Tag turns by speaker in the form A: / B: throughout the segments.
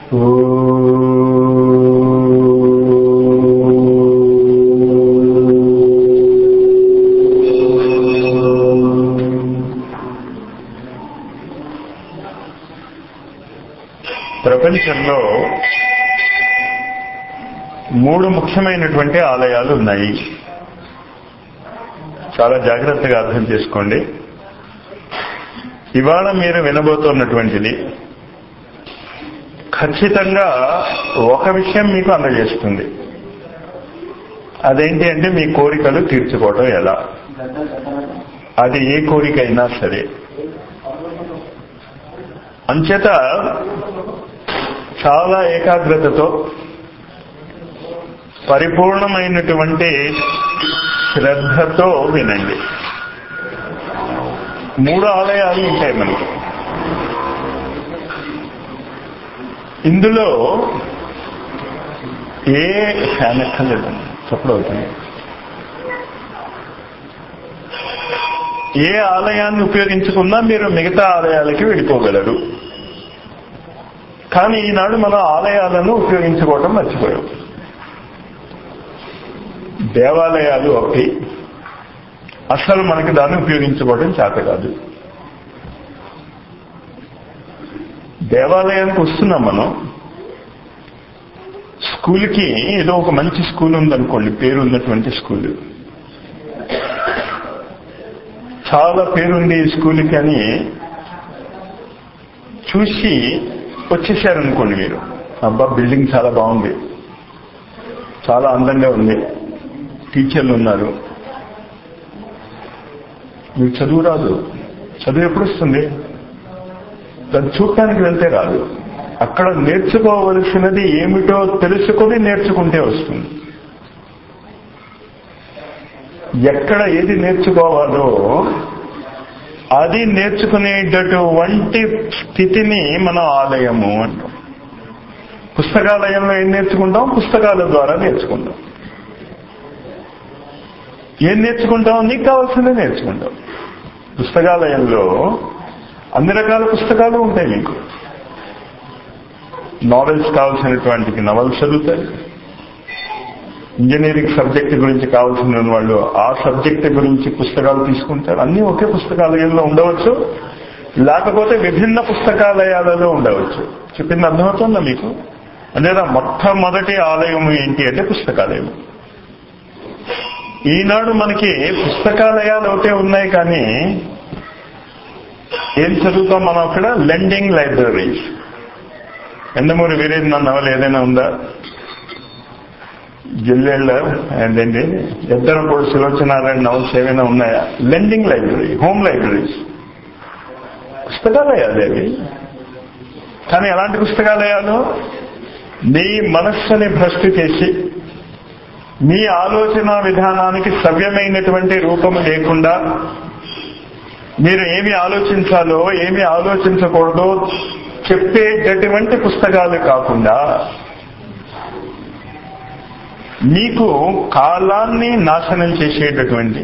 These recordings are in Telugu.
A: ప్రపంచంలో మూడు ముఖ్యమైనటువంటి ఆలయాలు ఉన్నాయి చాలా జాగ్రత్తగా అర్థం చేసుకోండి ఇవాళ మీరు వినబోతున్నటువంటిది ఖచ్చితంగా ఒక విషయం మీకు అందజేస్తుంది అదేంటి అంటే మీ కోరికలు తీర్చుకోవడం ఎలా అది ఏ కోరికైనా సరే అంచేత చాలా ఏకాగ్రతతో పరిపూర్ణమైనటువంటి శ్రద్ధతో వినండి మూడు ఆలయాలు ఉంటాయి మనకి ఇందులో ఏ ఫ్యాన్ ఎక్కర్లేదండి చప్పుడు అవుతుంది ఏ ఆలయాన్ని ఉపయోగించుకున్నా మీరు మిగతా ఆలయాలకి వెళ్ళిపోగలరు కానీ ఈనాడు మనం ఆలయాలను ఉపయోగించుకోవటం మర్చిపోయాం దేవాలయాలు ఒకటి అసలు మనకి దాన్ని ఉపయోగించుకోవడం చేత కాదు దేవాలయానికి వస్తున్నాం మనం స్కూల్కి ఏదో ఒక మంచి స్కూల్ ఉందనుకోండి పేరు ఉన్నటువంటి స్కూల్ చాలా పేరుంది ఈ స్కూల్కి అని చూసి వచ్చేసారనుకోండి మీరు అబ్బా బిల్డింగ్ చాలా బాగుంది చాలా అందంగా ఉంది టీచర్లు ఉన్నారు మీకు చదువు రాదు చదువు ఎప్పుడు వస్తుంది దాన్ని చూడటానికి వెళ్తే రాదు అక్కడ నేర్చుకోవలసినది ఏమిటో తెలుసుకొని నేర్చుకుంటే వస్తుంది ఎక్కడ ఏది నేర్చుకోవాలో అది నేర్చుకునేటటువంటి స్థితిని మనం ఆలయము అంటాం పుస్తకాలయంలో ఏం నేర్చుకుంటాం పుస్తకాల ద్వారా నేర్చుకుంటాం ఏం నేర్చుకుంటాం నీకు కావాల్సిందే నేర్చుకుంటాం పుస్తకాలయంలో అన్ని రకాల పుస్తకాలు ఉంటాయి మీకు నావెల్స్ కావాల్సినటువంటి నవల్స్ చదువుతారు ఇంజనీరింగ్ సబ్జెక్ట్ గురించి కావాల్సిన వాళ్ళు ఆ సబ్జెక్ట్ గురించి పుస్తకాలు తీసుకుంటారు అన్ని ఒకే పుస్తకాలయంలో ఉండవచ్చు లేకపోతే విభిన్న పుస్తకాలయాలలో ఉండవచ్చు చెప్పింది అర్థమవుతుందా మీకు లేదా మొట్టమొదటి ఆలయం ఏంటి అంటే పుస్తకాలయం ఈనాడు మనకి పుస్తకాలయాలు ఒకటే ఉన్నాయి కానీ ఏం చదువుతాం మనం అక్కడ లెండింగ్ లైబ్రరీస్ ఎందమూరి వీరేంద్ర నవల ఏదైనా ఉందా జిల్లేళ్ళ ఏంటండి ఇద్దరంపూడి సులోచనారాయణ నవల్స్ ఏమైనా ఉన్నాయా లెండింగ్ లైబ్రరీ హోమ్ లైబ్రరీస్ పుస్తకాలయాలు అవి కానీ ఎలాంటి పుస్తకాలయాలు మీ మనస్సుని భ్రష్టు చేసి మీ ఆలోచన విధానానికి సవ్యమైనటువంటి రూపము లేకుండా మీరు ఏమి ఆలోచించాలో ఏమి ఆలోచించకూడదో చెప్పేటటువంటి పుస్తకాలు కాకుండా మీకు కాలాన్ని నాశనం చేసేటటువంటి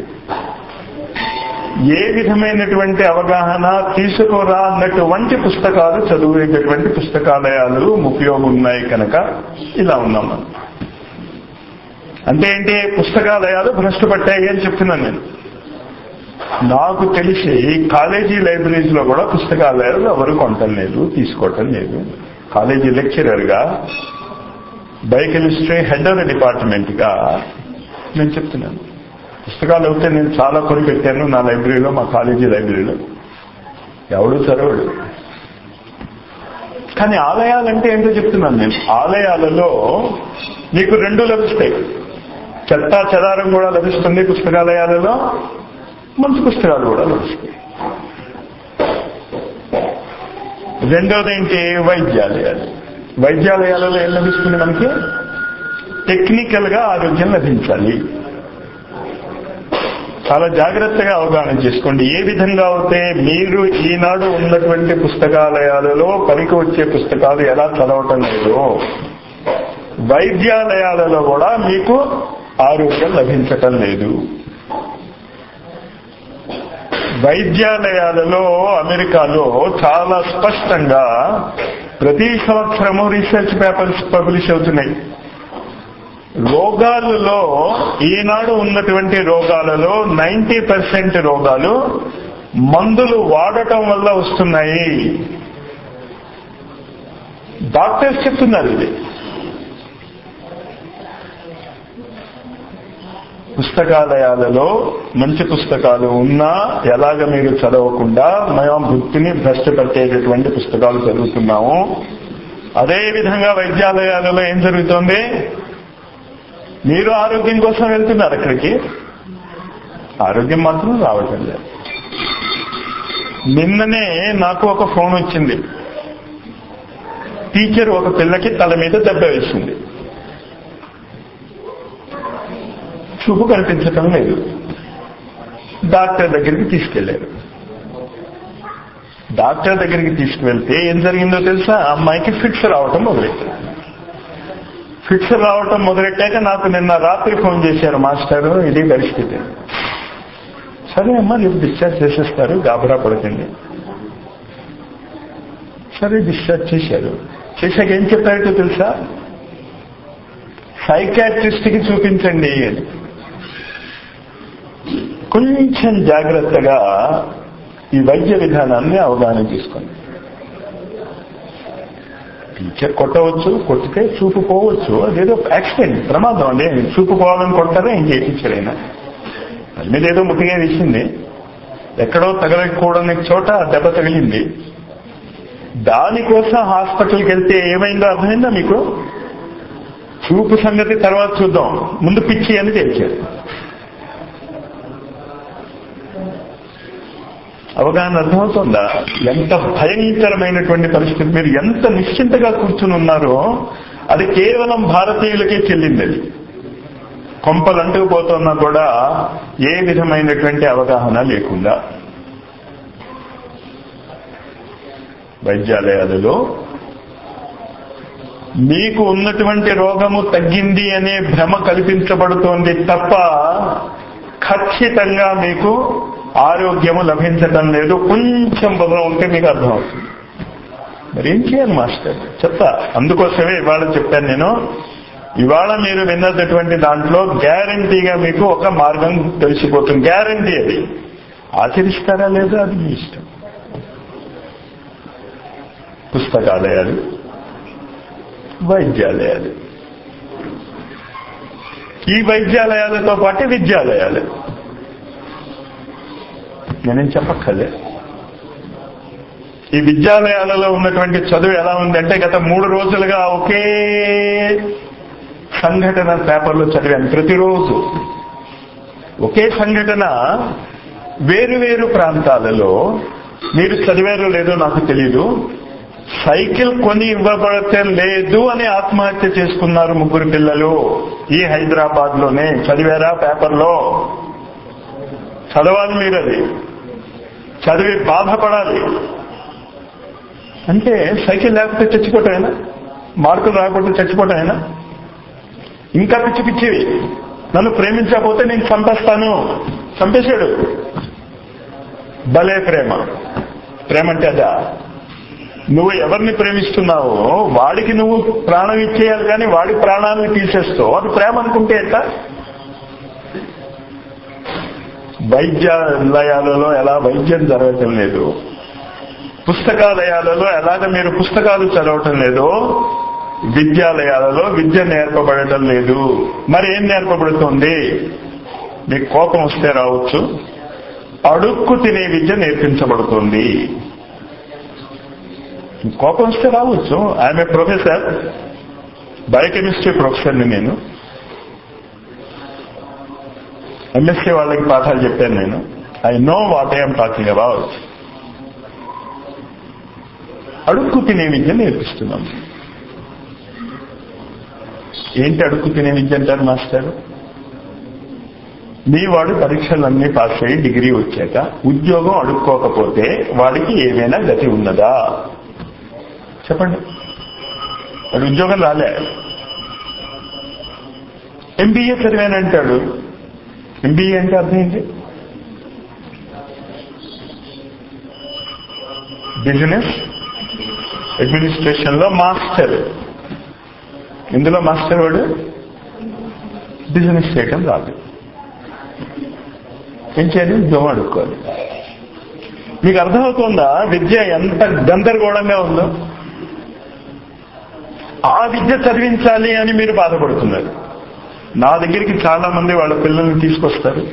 A: ఏ విధమైనటువంటి అవగాహన తీసుకోరా అన్నటువంటి పుస్తకాలు చదివేటటువంటి పుస్తకాలయాలు ఉపయోగం ఉన్నాయి కనుక ఇలా ఉన్నాం మనం అంటే ఏంటి పుస్తకాలయాలు భ్రష్టు పట్టాయి అని చెప్తున్నాను నేను నాకు తెలిసి కాలేజీ లైబ్రరీస్ లో కూడా పుస్తకాలయాలు ఎవరు కొనటం లేదు తీసుకోవటం లేదు కాలేజీ లెక్చరర్ గా biochemistry head of the department గా నేను చెప్తున్నాను పుస్తకాలు అయితే నేను చాలా కొని పెట్టాను నా లైబ్రరీలో మా కాలేజీ లైబ్రరీలో ఎవడు చదవడు కానీ ఆలయాలంటే ఏంటో చెప్తున్నాను నేను ఆలయాలలో మీకు రెండు లభిస్తాయి చెత్తా చెదారం కూడా లభిస్తుంది పుస్తకాలయాలలో మంచి పుస్తకాలు కూడా లభిస్తాయి రెండోది ఏంటి వైద్యాలయాలు వైద్యాలయాలలో ఏం లభిస్తుంది మనకి టెక్నికల్ గా ఆరోగ్యం లభించాలి చాలా జాగ్రత్తగా అవగాహన చేసుకోండి ఏ విధంగా అయితే మీరు ఈనాడు ఉన్నటువంటి పుస్తకాలయాలలో పనికి వచ్చే పుస్తకాలు ఎలా చదవటం లేదు వైద్యాలయాలలో కూడా మీకు ఆరోగ్యం లభించటం లేదు వైద్యాలయాలలో అమెరికాలో చాలా స్పష్టంగా ప్రతి సంవత్సరము రీసెర్చ్ పేపర్స్ పబ్లిష్ అవుతున్నాయి రోగాలలో ఈనాడు ఉన్నటువంటి రోగాలలో నైంటీ పర్సెంట్ రోగాలు మందులు వాడటం వల్ల వస్తున్నాయి డాక్టర్స్ చెప్తున్నారు ఇది పుస్తకాలయాలలో మంచి పుస్తకాలు ఉన్నా ఎలాగ మీరు చదవకుండా మేము భక్తిని భ్రష్టపట్టేటటువంటి పుస్తకాలు చదువుతున్నాము అదే విధంగా వైద్యాలయాలలో ఏం జరుగుతోంది మీరు ఆరోగ్యం కోసం వెళ్తున్నారు అక్కడికి ఆరోగ్యం మాత్రం రావటం లేదు నిన్ననే నాకు ఒక ఫోన్ వచ్చింది టీచర్ ఒక పిల్లకి తల మీద దెబ్బ వేసింది చూపు కనిపించటం లేదు డాక్టర్ దగ్గరికి తీసుకెళ్లారు డాక్టర్ దగ్గరికి తీసుకువెళ్తే ఏం జరిగిందో తెలుసా అమ్మాయికి ఫిట్స్ రావటం మొదలెట్టారు ఫిట్స్ రావటం మొదలెట్టాక నాకు నిన్న రాత్రి ఫోన్ చేశారు మాస్టర్ ఇది పరిస్థితి సరే అమ్మా రేపు డిశ్చార్జ్ చేసేస్తారు గాబరా పడకండి సరే డిశ్చార్జ్ చేశారు చేశాక ఏం చెప్పారో తెలుసా సైకాట్రిస్ట్ కి చూపించండి అని కొంచెం జాగ్రత్తగా ఈ వైద్య విధానాన్ని అవగాహన చేసుకోండి టీచర్ కొట్టవచ్చు కొట్టితే చూపు పోవచ్చు అదేదో యాక్సిడెంట్ ప్రమాదం అండి చూపు పోవాలని కొట్టారా ఇంకే టీచర్ అయినా అది మీద ఏదో ముట్టిగా వేసింది ఎక్కడో తగలకూడని చోట దెబ్బ తగిలింది దానికోసం హాస్పిటల్కి వెళ్తే ఏమైందో అర్థమైందా మీకు చూపు సంగతి తర్వాత చూద్దాం ముందు పిచ్చి అని తెలిచారు అవగాహన అర్థమవుతుందా ఎంత భయంకరమైనటువంటి పరిస్థితి మీరు ఎంత నిశ్చింతగా కూర్చుని ఉన్నారో అది కేవలం భారతీయులకే చెల్లింది అది కొంపలు అంటుకుపోతున్నా కూడా ఏ విధమైనటువంటి అవగాహన లేకుండా వైద్యాలయాలలో మీకు ఉన్నటువంటి రోగము తగ్గింది అనే భ్రమ కల్పించబడుతోంది తప్ప ఖచ్చితంగా మీకు ఆరోగ్యము లభించటం లేదు కొంచెం బలం ఉంటే మీకు అర్థమవుతుంది మరి ఏం చేయాలి మాస్టర్ చెప్తా అందుకోసమే ఇవాళ చెప్పాను నేను ఇవాళ మీరు విన్నటువంటి దాంట్లో గ్యారంటీగా మీకు ఒక మార్గం తెలిసిపోతుంది గ్యారంటీ అది ఆచరిస్తారా లేదా అది మీ ఇష్టం పుస్తకాలయాలు వైద్యాలయాలు ఈ వైద్యాలయాలతో పాటు విద్యాలయాలు నేనేం చెప్పక్కర్లే ఈ విద్యాలయాలలో ఉన్నటువంటి చదువు ఎలా ఉందంటే గత మూడు రోజులుగా ఒకే సంఘటన పేపర్లో చదివాను ప్రతిరోజు ఒకే సంఘటన వేరు వేరు ప్రాంతాలలో మీరు చదివారో లేదో నాకు తెలియదు సైకిల్ కొని ఇవ్వబడటం లేదు అని ఆత్మహత్య చేసుకున్నారు ముగ్గురు పిల్లలు ఈ హైదరాబాద్ లోనే చదివారా పేపర్లో చదవాలి మీరు అది చదివి బాధపడాలి అంటే సైకిల్ లేకపోతే చచ్చిపోవటమేనా మార్కులు రాకపోతే చచ్చిపోవటమేనా ఇంకా పిచ్చి పిచ్చివి నన్ను ప్రేమించకపోతే నేను చంపేస్తాను చంపేశాడు భలే ప్రేమ ప్రేమ అంటే అదా నువ్వు ఎవరిని ప్రేమిస్తున్నావో వాడికి నువ్వు ప్రాణం ఇచ్చేయాలి కానీ వాడి ప్రాణాలను తీసేస్తావు అది ప్రేమ అనుకుంటే ఎట్లా వైద్యాలయాలలో ఎలా వైద్యం జరగటం లేదు పుస్తకాలయాలలో ఎలాగ మీరు పుస్తకాలు చదవటం లేదో విద్యాలయాలలో విద్య నేర్పబడటం లేదు మరి ఏం నేర్పబడుతుంది మీకు కోపం వస్తే రావచ్చు అడుక్కు తినే విద్య నేర్పించబడుతుంది కోపం వస్తే రావచ్చు ఐఎమ్ ఏ ప్రొఫెసర్ బయోకెమిస్ట్రీ ప్రొఫెసర్ని నేను ఎంఎస్సీ వాళ్ళకి పాఠాలు చెప్పాను నేను I know what I'm talking about అడుక్కు తినే విద్య నేర్పిస్తున్నాం ఏంటి అడుక్కు తినే విద్య అంటారు మాస్టర్ మీ వాడు పరీక్షలన్నీ పాస్ అయ్యి డిగ్రీ వచ్చాక ఉద్యోగం అడుక్కోకపోతే వాడికి ఏమైనా గతి ఉన్నదా చెప్పండి వాడు ఉద్యోగం రాలే ఎంబీఏ చదివానంటాడు ఎంబీఏ అంటే అర్థం ఏంటి బిజినెస్ అడ్మినిస్ట్రేషన్ లో మాస్టర్ ఇందులో మాస్టర్ వాడు బిజినెస్ చేయటం రాదు ఏం చేయాలి ఉద్యోగం అడుక్కోవాలి మీకు అర్థమవుతుందా విద్య ఎంత గందరగోళంగా ఉందో ఆ విద్య చదివించాలి అని మీరు బాధపడుతున్నారు నా దగ్గరికి చాలా మంది వాళ్ళ పిల్లల్ని తీసుకొస్తారు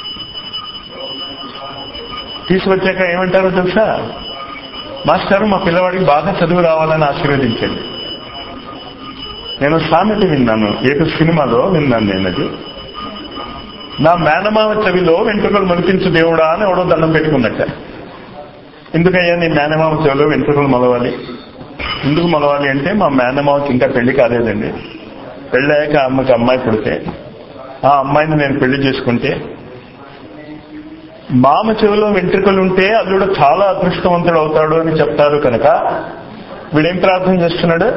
A: తీసుకొచ్చాక ఏమంటారో తెలుసా మాస్టర్ మా పిల్లవాడికి బాగా చదువు రావాలని ఆశీర్వదించండి నేను సామెత విన్నాను ఏదో సినిమాలో విన్నాను నేను అది నా మేనమావ చెవిలో వెంట్రుకలు మలిపించు దేవుడా అని ఎవడో దండం పెట్టుకున్నట్ట ఎందుకయ్యా నీ మేనమావ చెవిలో వెంట్రుకలు మొలవాలి ఎందుకు మొలవాలి అంటే మా మేనమావకి ఇంకా పెళ్లి కాలేదండి పెళ్ళాక అమ్మకి అమ్మాయి పుడితే ఆ అమ్మాయిని నేను పెళ్లి చేసుకుంటే మామ చెవిలో వెంట్రుకలు ఉంటే అల్లుడు చాలా అదృష్టవంతుడు అవుతాడు అని చెప్తారు కనుక వీడేం ప్రార్థన చేస్తున్నాడు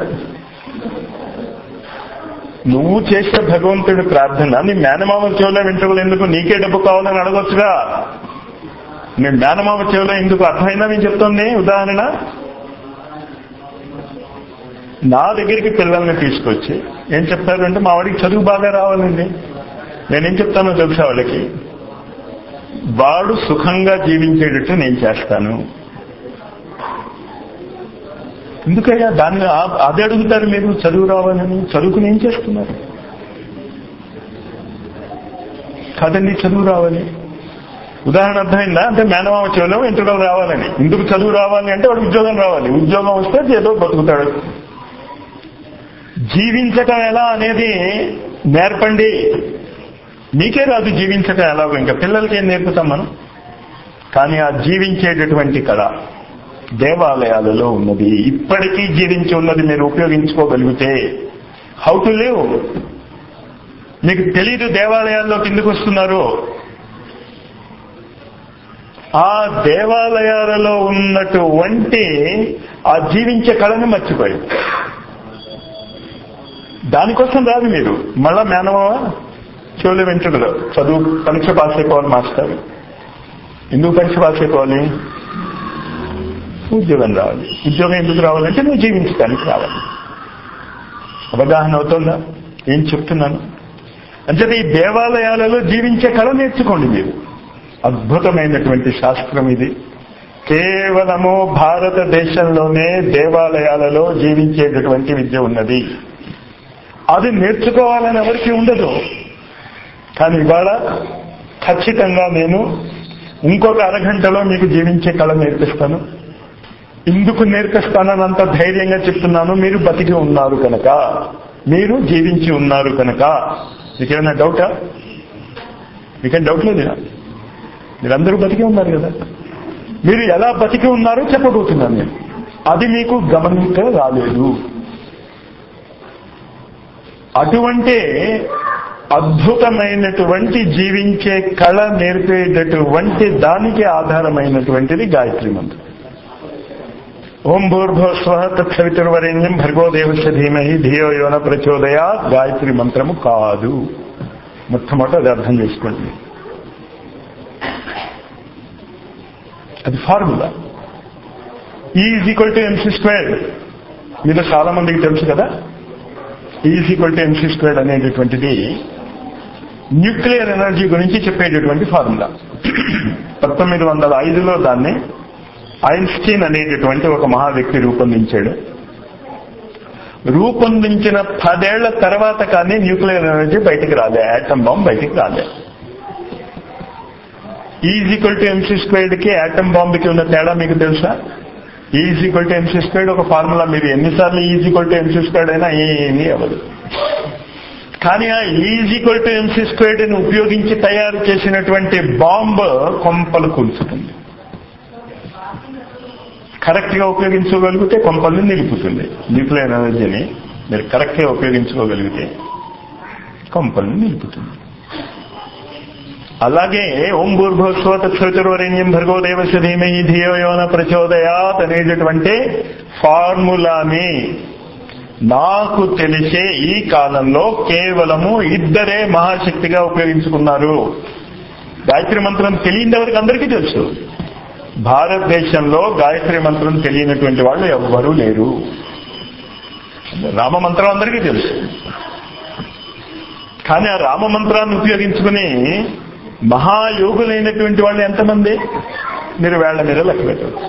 A: నువ్వు చేసే భగవంతుడి ప్రార్థన నీ మేనమామ చెవిలో వెంట్రుకలు ఎందుకు నీకే డబ్బు కావాలని అడగొచ్చుగా నీ మేనమామ చెవిలో ఎందుకు అర్థమైందా నేను చెప్తుంది ఉదాహరణ నా దగ్గరికి పిల్లల్ని తీసుకొచ్చి ఏం చెప్తారు అంటే మా వాడికి చదువు బాగా రావాలండి నేనేం చెప్తానో తెలుసా వాళ్ళకి వాడు సుఖంగా జీవించేటట్టు నేను చేస్తాను ఎందుకయ్యా దాన్ని ఆ- అదే అడుగుతారు మీరు చదువు రావాలని చదువుకుని ఏం చేస్తున్నారు కాదండి చదువు రావాలి ఉదాహరణ అర్థమైందా అంటే మేనమామ చెవిలో ఎంట్రుకలు రావాలని ఎందుకు చదువు రావాలి అంటే వాడు ఉద్యోగం రావాలి ఉద్యోగం వస్తే ఏదో బతుకుతాడు జీవించటం ఎలా అనేది నేర్పండి మీకే రాదు జీవించటం ఎలాగో ఇంకా పిల్లలకి ఏం నేర్పుతాం మనం కానీ ఆ జీవించేటటువంటి కళ దేవాలయాలలో ఉన్నది ఇప్పటికీ జీవించి ఉన్నది మీరు ఉపయోగించుకోగలిగితే హౌ టు లివ్ మీకు తెలీదు దేవాలయాల్లోకి ఎందుకు వస్తున్నారు ఆ దేవాలయాలలో ఉన్నటువంటి ఆ జీవించే కళని మర్చిపోయి దానికోసం రాదు మీరు మళ్ళా మేనమా చెవులు వెంట్రుకలు చదువు పరీక్ష పాస్ అయిపోవాలి మాస్టర్ ఎందుకు పరీక్ష పాస్ అయిపోవాలి ఉద్యోగం రావాలి ఉద్యోగం ఎందుకు రావాలంటే నువ్వు జీవించడానికి రావాలి అవగాహన అవుతుందా ఏం చెప్తున్నాను అంటే ఈ దేవాలయాలలో జీవించే కళ నేర్చుకోండి మీరు అద్భుతమైనటువంటి శాస్త్రం ఇది కేవలము భారతదేశంలోనే దేవాలయాలలో జీవించేటటువంటి విద్య ఉన్నది అది నేర్చుకోవాలని ఎవరికి ఉండదు కానీ ఇవాళ ఖచ్చితంగా నేను ఇంకొక అరగంటలో మీకు జీవించే కళ నేర్పిస్తాను ఎందుకు నేర్పిస్తానని అంత ధైర్యంగా చెప్తున్నాను మీరు బతికి ఉన్నారు కనుక మీరు జీవించి ఉన్నారు కనుక మీకేమైనా డౌటా మీకేం డౌట్ లేదు మీరందరూ బతికి ఉన్నారు కదా మీరు ఎలా బతికి ఉన్నారో చెప్పబోతున్నాను నేను అది మీకు గమనించ రాలేదు అటువంటి అద్భుతమైనటువంటి జీవించే కళ నేర్పేటటువంటి దానికి ఆధారమైనటువంటిది గాయత్రి మంత్రం ఓం భూర్భోస్వ తత్సవితుర్వరేణ్యం భర్గో దేవస్య ధీమహి ధియో యోన ప్రచోదయా గాయత్రి మంత్రము కాదు మొట్టమొదట అది అర్థం చేసుకోండి అది formula is equal to MC square మీలో చాలా మందికి తెలుసు కదా is equal to MC square అనేటటువంటిది న్యూక్లియర్ ఎనర్జీ గురించి చెప్పేటటువంటి ఫార్ములా పంతొమ్మిది వందల ఐదులో దాన్ని ఐన్స్టీన్ అనేటటువంటి ఒక మహా వ్యక్తి రూపొందించాడు రూపొందించిన పదేళ్ల తర్వాత కానీ న్యూక్లియర్ ఎనర్జీ బయటికి రాలే యాటమ్ బాంబ్ బయటికి రాలే is equal to MC squared కి యాటమ్ బాంబ్ కి ఉన్న తేడా మీకు తెలుసా is equal to MC squared ఒక ఫార్ములా మీరు ఎన్నిసార్లు is equal to MC squared అయినా ఏమీ అవ్వదు కానీ ఆ is equal to MC squared ని ఉపయోగించి తయారు చేసినటువంటి బాంబ్ కొంపలు కూల్చుతుంది కరెక్ట్ గా ఉపయోగించుకోగలిగితే కొంపల్ని నిలుపుతుంది న్యూక్లియర్ ఎనర్జీని మీరు కరెక్ట్ గా ఉపయోగించుకోగలిగితే కొంపల్ని నిలుపుతుంది అలాగే ఓం భూర్భోస్వత చతుర్వరేణ్యం భర్గో దేవస్య ధీమహి ధియో యోన ప్రచోదయాత్ అనేటటువంటి ఫార్ములాని నాకు తెలిసే ఈ కాలంలో కేవలము ఇద్దరే మహాశక్తిగా ఉపయోగించుకున్నారు గాయత్రి మంత్రం తెలియని ఎవరికి అందరికీ తెలుసు భారతదేశంలో గాయత్రి మంత్రం తెలియనటువంటి వాళ్ళు ఎవ్వరూ లేరు రామ మంత్రం అందరికీ తెలుసు కానీ ఆ రామ మంత్రాన్ని ఉపయోగించుకుని మహాయోగులైనటువంటి వాళ్ళు ఎంతమంది మీరు వేళ్ల మీద లెక్క పెట్టవచ్చు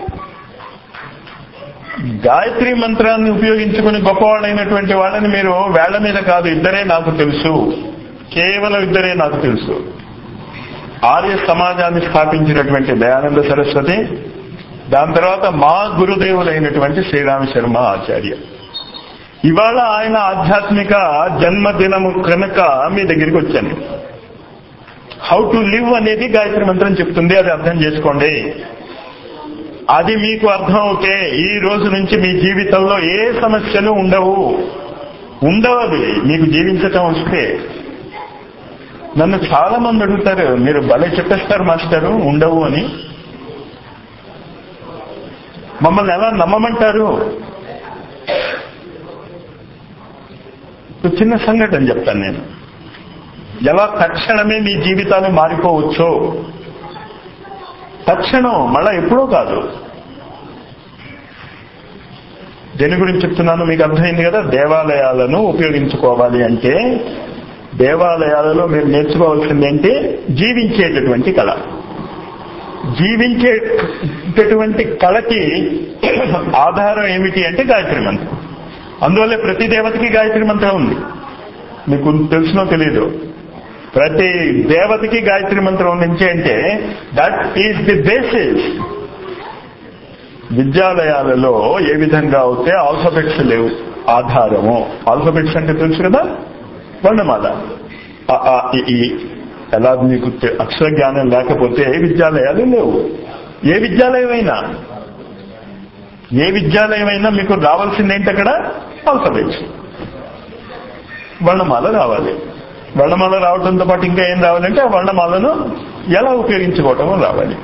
A: గాయత్రి మంత్రాన్ని ఉపయోగించుకుని గొప్పవాళ్ళైనటువంటి వాళ్ళని మీరు వేళ్ల మీద కాదు ఇద్దరే నాకు తెలుసు కేవలం ఇద్దరే నాకు తెలుసు ఆర్య సమాజాన్ని స్థాపించినటువంటి దయానంద సరస్వతి దాని తర్వాత మా గురుదేవులైనటువంటి శ్రీరామ శర్మ ఆచార్య ఇవాళ ఆయన ఆధ్యాత్మిక జన్మదినము కనుక మీ దగ్గరికి వచ్చాను హౌ టు లివ్ అనేది గాయత్రి మంత్రం చెప్తుంది అది అర్థం చేసుకోండి అది మీకు అర్థం అవుతే ఈ రోజు నుంచి మీ జీవితంలో ఏ సమస్యలు ఉండవు ఉండవు అది మీకు జీవించటం వస్తే నన్ను చాలా మంది అడుగుతారు మీరు భలే చెప్పేస్తారు మాస్టరు ఉండవు అని మమ్మల్ని ఎలా నమ్మమంటారు ఒక చిన్న సంఘటన చెప్తాను నేను ఎలా తక్షణమే మీ జీవితాలు మారిపోవచ్చో తక్షణం మళ్ళా ఎప్పుడో కాదు దేని గురించి చెప్తున్నాను మీకు అర్థమైంది కదా దేవాలయాలను ఉపయోగించుకోవాలి అంటే దేవాలయాలలో మీరు నేర్చుకోవాల్సింది ఏంటి జీవించేటటువంటి కళ జీవించేటటువంటి కళకి ఆధారం ఏమిటి అంటే గాయత్రి మంత్రం అందువల్లే ప్రతి దేవతకి గాయత్రి మంత్రం ఉంది మీకు తెలుసునో తెలీదు ప్రతి దేవతకి గాయత్రి మంత్రం నుంచి అంటే దట్ ఈజ్ ది బేసిస్ విద్యాలయాలలో ఏ విధంగా అయితే ఆల్ఫబెట్స్ లేవు ఆధారము ఆల్ఫబెట్స్ అంటే తెలుసు కదా వర్ణమాల అ, ఆ, ఇ, ఈ. ఎలా మీకు తె- అక్షర జ్ఞానం లేకపోతే ఏ విద్యాలయాలు లేవు ఏ విద్యాలయమైనా ఏ విద్యాలయమైనా మీకు రావాల్సింది ఏంటి అక్కడ ఆల్ఫబెట్స్ వర్ణమాల రావాలి వర్ణమాల రావడంతో పాటు ఇంకా ఏం రావాలంటే ఆ వర్ణమాలను ఎలా ఉపయోగించుకోవటమో రావాలి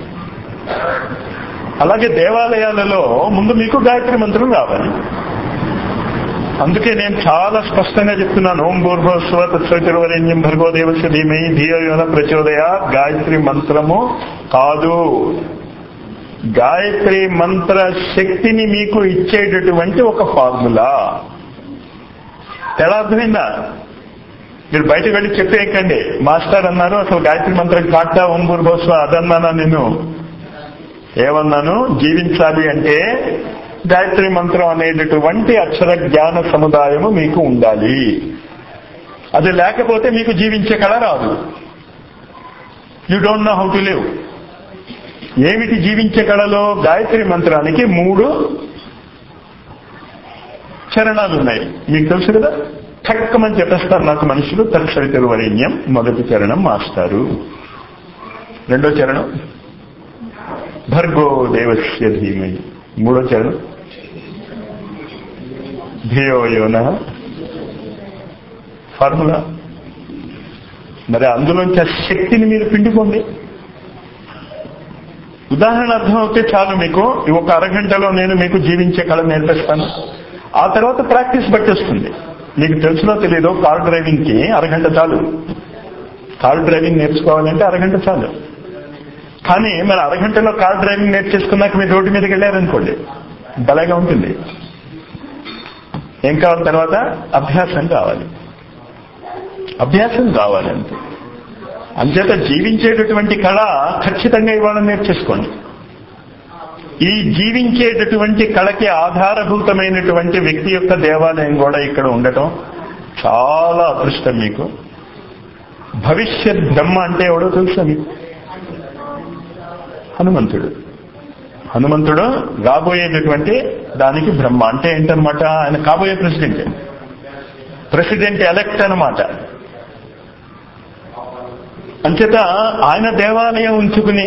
A: అలాగే దేవాలయాలలో ముందు మీకు గాయత్రి మంత్రం రావాలి అందుకే నేను చాలా స్పష్టంగా చెప్తున్నాను ఓం భూర్భస్వ తత్సవితుర్వరేణ్యం భర్గో దేవస్య ధీమై ధియోయోన ప్రచోదయ గాయత్రి మంత్రము కాదు గాయత్రి మంత్ర శక్తిని మీకు ఇచ్చేటటువంటి ఒక ఫార్ములా ఎలా అర్థమైందా మీరు బయటకు వెళ్ళి చెప్పేయకండి మాస్టర్ అన్నారు అసలు గాయత్రి మంత్రం కాటా ఓం భూర్భస్వ అదన్నానా నేను ఏమన్నాను జీవించాలి అంటే గాయత్రి మంత్రం అనేటటువంటి అక్షర జ్ఞాన సముదాయము మీకు ఉండాలి అది లేకపోతే మీకు జీవించే కళ రాదు you don't know how to live ఏమిటి జీవించే కళలో గాయత్రి మంత్రానికి మూడు చరణాలు ఉన్నాయి మీకు తెలుసు కదా చక్కమని చెప్పేస్తారు నాకు మనుషులు తత్సరితరు వరేణ్యం మొదటి చరణం మాస్టారు రెండో చరణం భర్గో దేవస్య ధీమై మూడో చరణం ధియో యోన ఫార్ములా మరి అందులోంచి ఆ శక్తిని మీరు పిండుకోండి ఉదాహరణ అర్థం అవుతే చాలు మీకు ఈ ఒక అరగంటలో నేను మీకు జీవించే కళ నేర్పిస్తాను ఆ తర్వాత ప్రాక్టీస్ బట్టి వస్తుంది మీకు తెలుసులో తెలియదు కార్ డ్రైవింగ్ కి అరగంట చాలు కార్ డ్రైవింగ్ నేర్చుకోవాలంటే అరగంట చాలు కానీ మరి అరగంటలో కార్ డ్రైవింగ్ నేర్చేసుకున్నాక మీరు రోడ్డు మీదకి వెళ్ళారనుకోండి భలేగా ఉంటుంది ఏం కావాలి తర్వాత అభ్యాసం కావాలి అభ్యాసం కావాలి అంతే అంచేత జీవించేటటువంటి కళ ఖచ్చితంగా ఇవాళ నేర్చేసుకోండి ఈ జీవించేటటువంటి కళకి ఆధారభూతమైనటువంటి వ్యక్తి యొక్క దేవాలయం కూడా ఇక్కడ ఉండటం చాలా అదృష్టం మీకు భవిష్యత్ బ్రహ్మ అంటే ఎవడో తెలుసా మీకు హనుమంతుడు హనుమంతుడు రాబోయేటటువంటి దానికి బ్రహ్మ అంటే ఏంటనమాట ఆయన కాబోయే ప్రెసిడెంట్ ప్రెసిడెంట్ ఎలక్ట్ అనమాట అంచేత ఆయన దేవాలయం ఉంచుకుని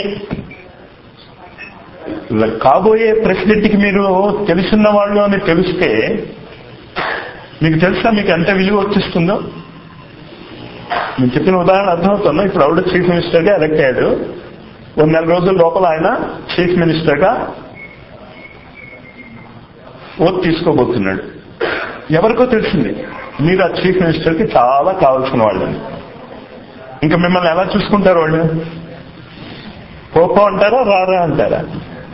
A: కాబోయే ప్రెసిడెంట్కి మీరు తెలుసున్న వాళ్ళు అని తెలిస్తే మీకు తెలుసా మీకు ఎంత విలువ వచ్చేస్తుందో నేను చెప్పిన ఉదాహరణ అర్థమవుతుందో ఇప్పుడు ఆవిడ చీఫ్ మినిస్టర్గా ఎలక్ట్ అయ్యాడు ఒక నెల రోజుల లోపల ఆయన చీఫ్ మినిస్టర్గా ఓట్ తీసుకోబోతున్నాడు ఎవరికో తెలిసింది మీరు ఆ చీఫ్ మినిస్టర్కి చాలా కావాల్సిన వాళ్ళని ఇంకా మిమ్మల్ని ఎలా చూసుకుంటారు వాళ్ళు పోపో అంటారా రారా అంటారా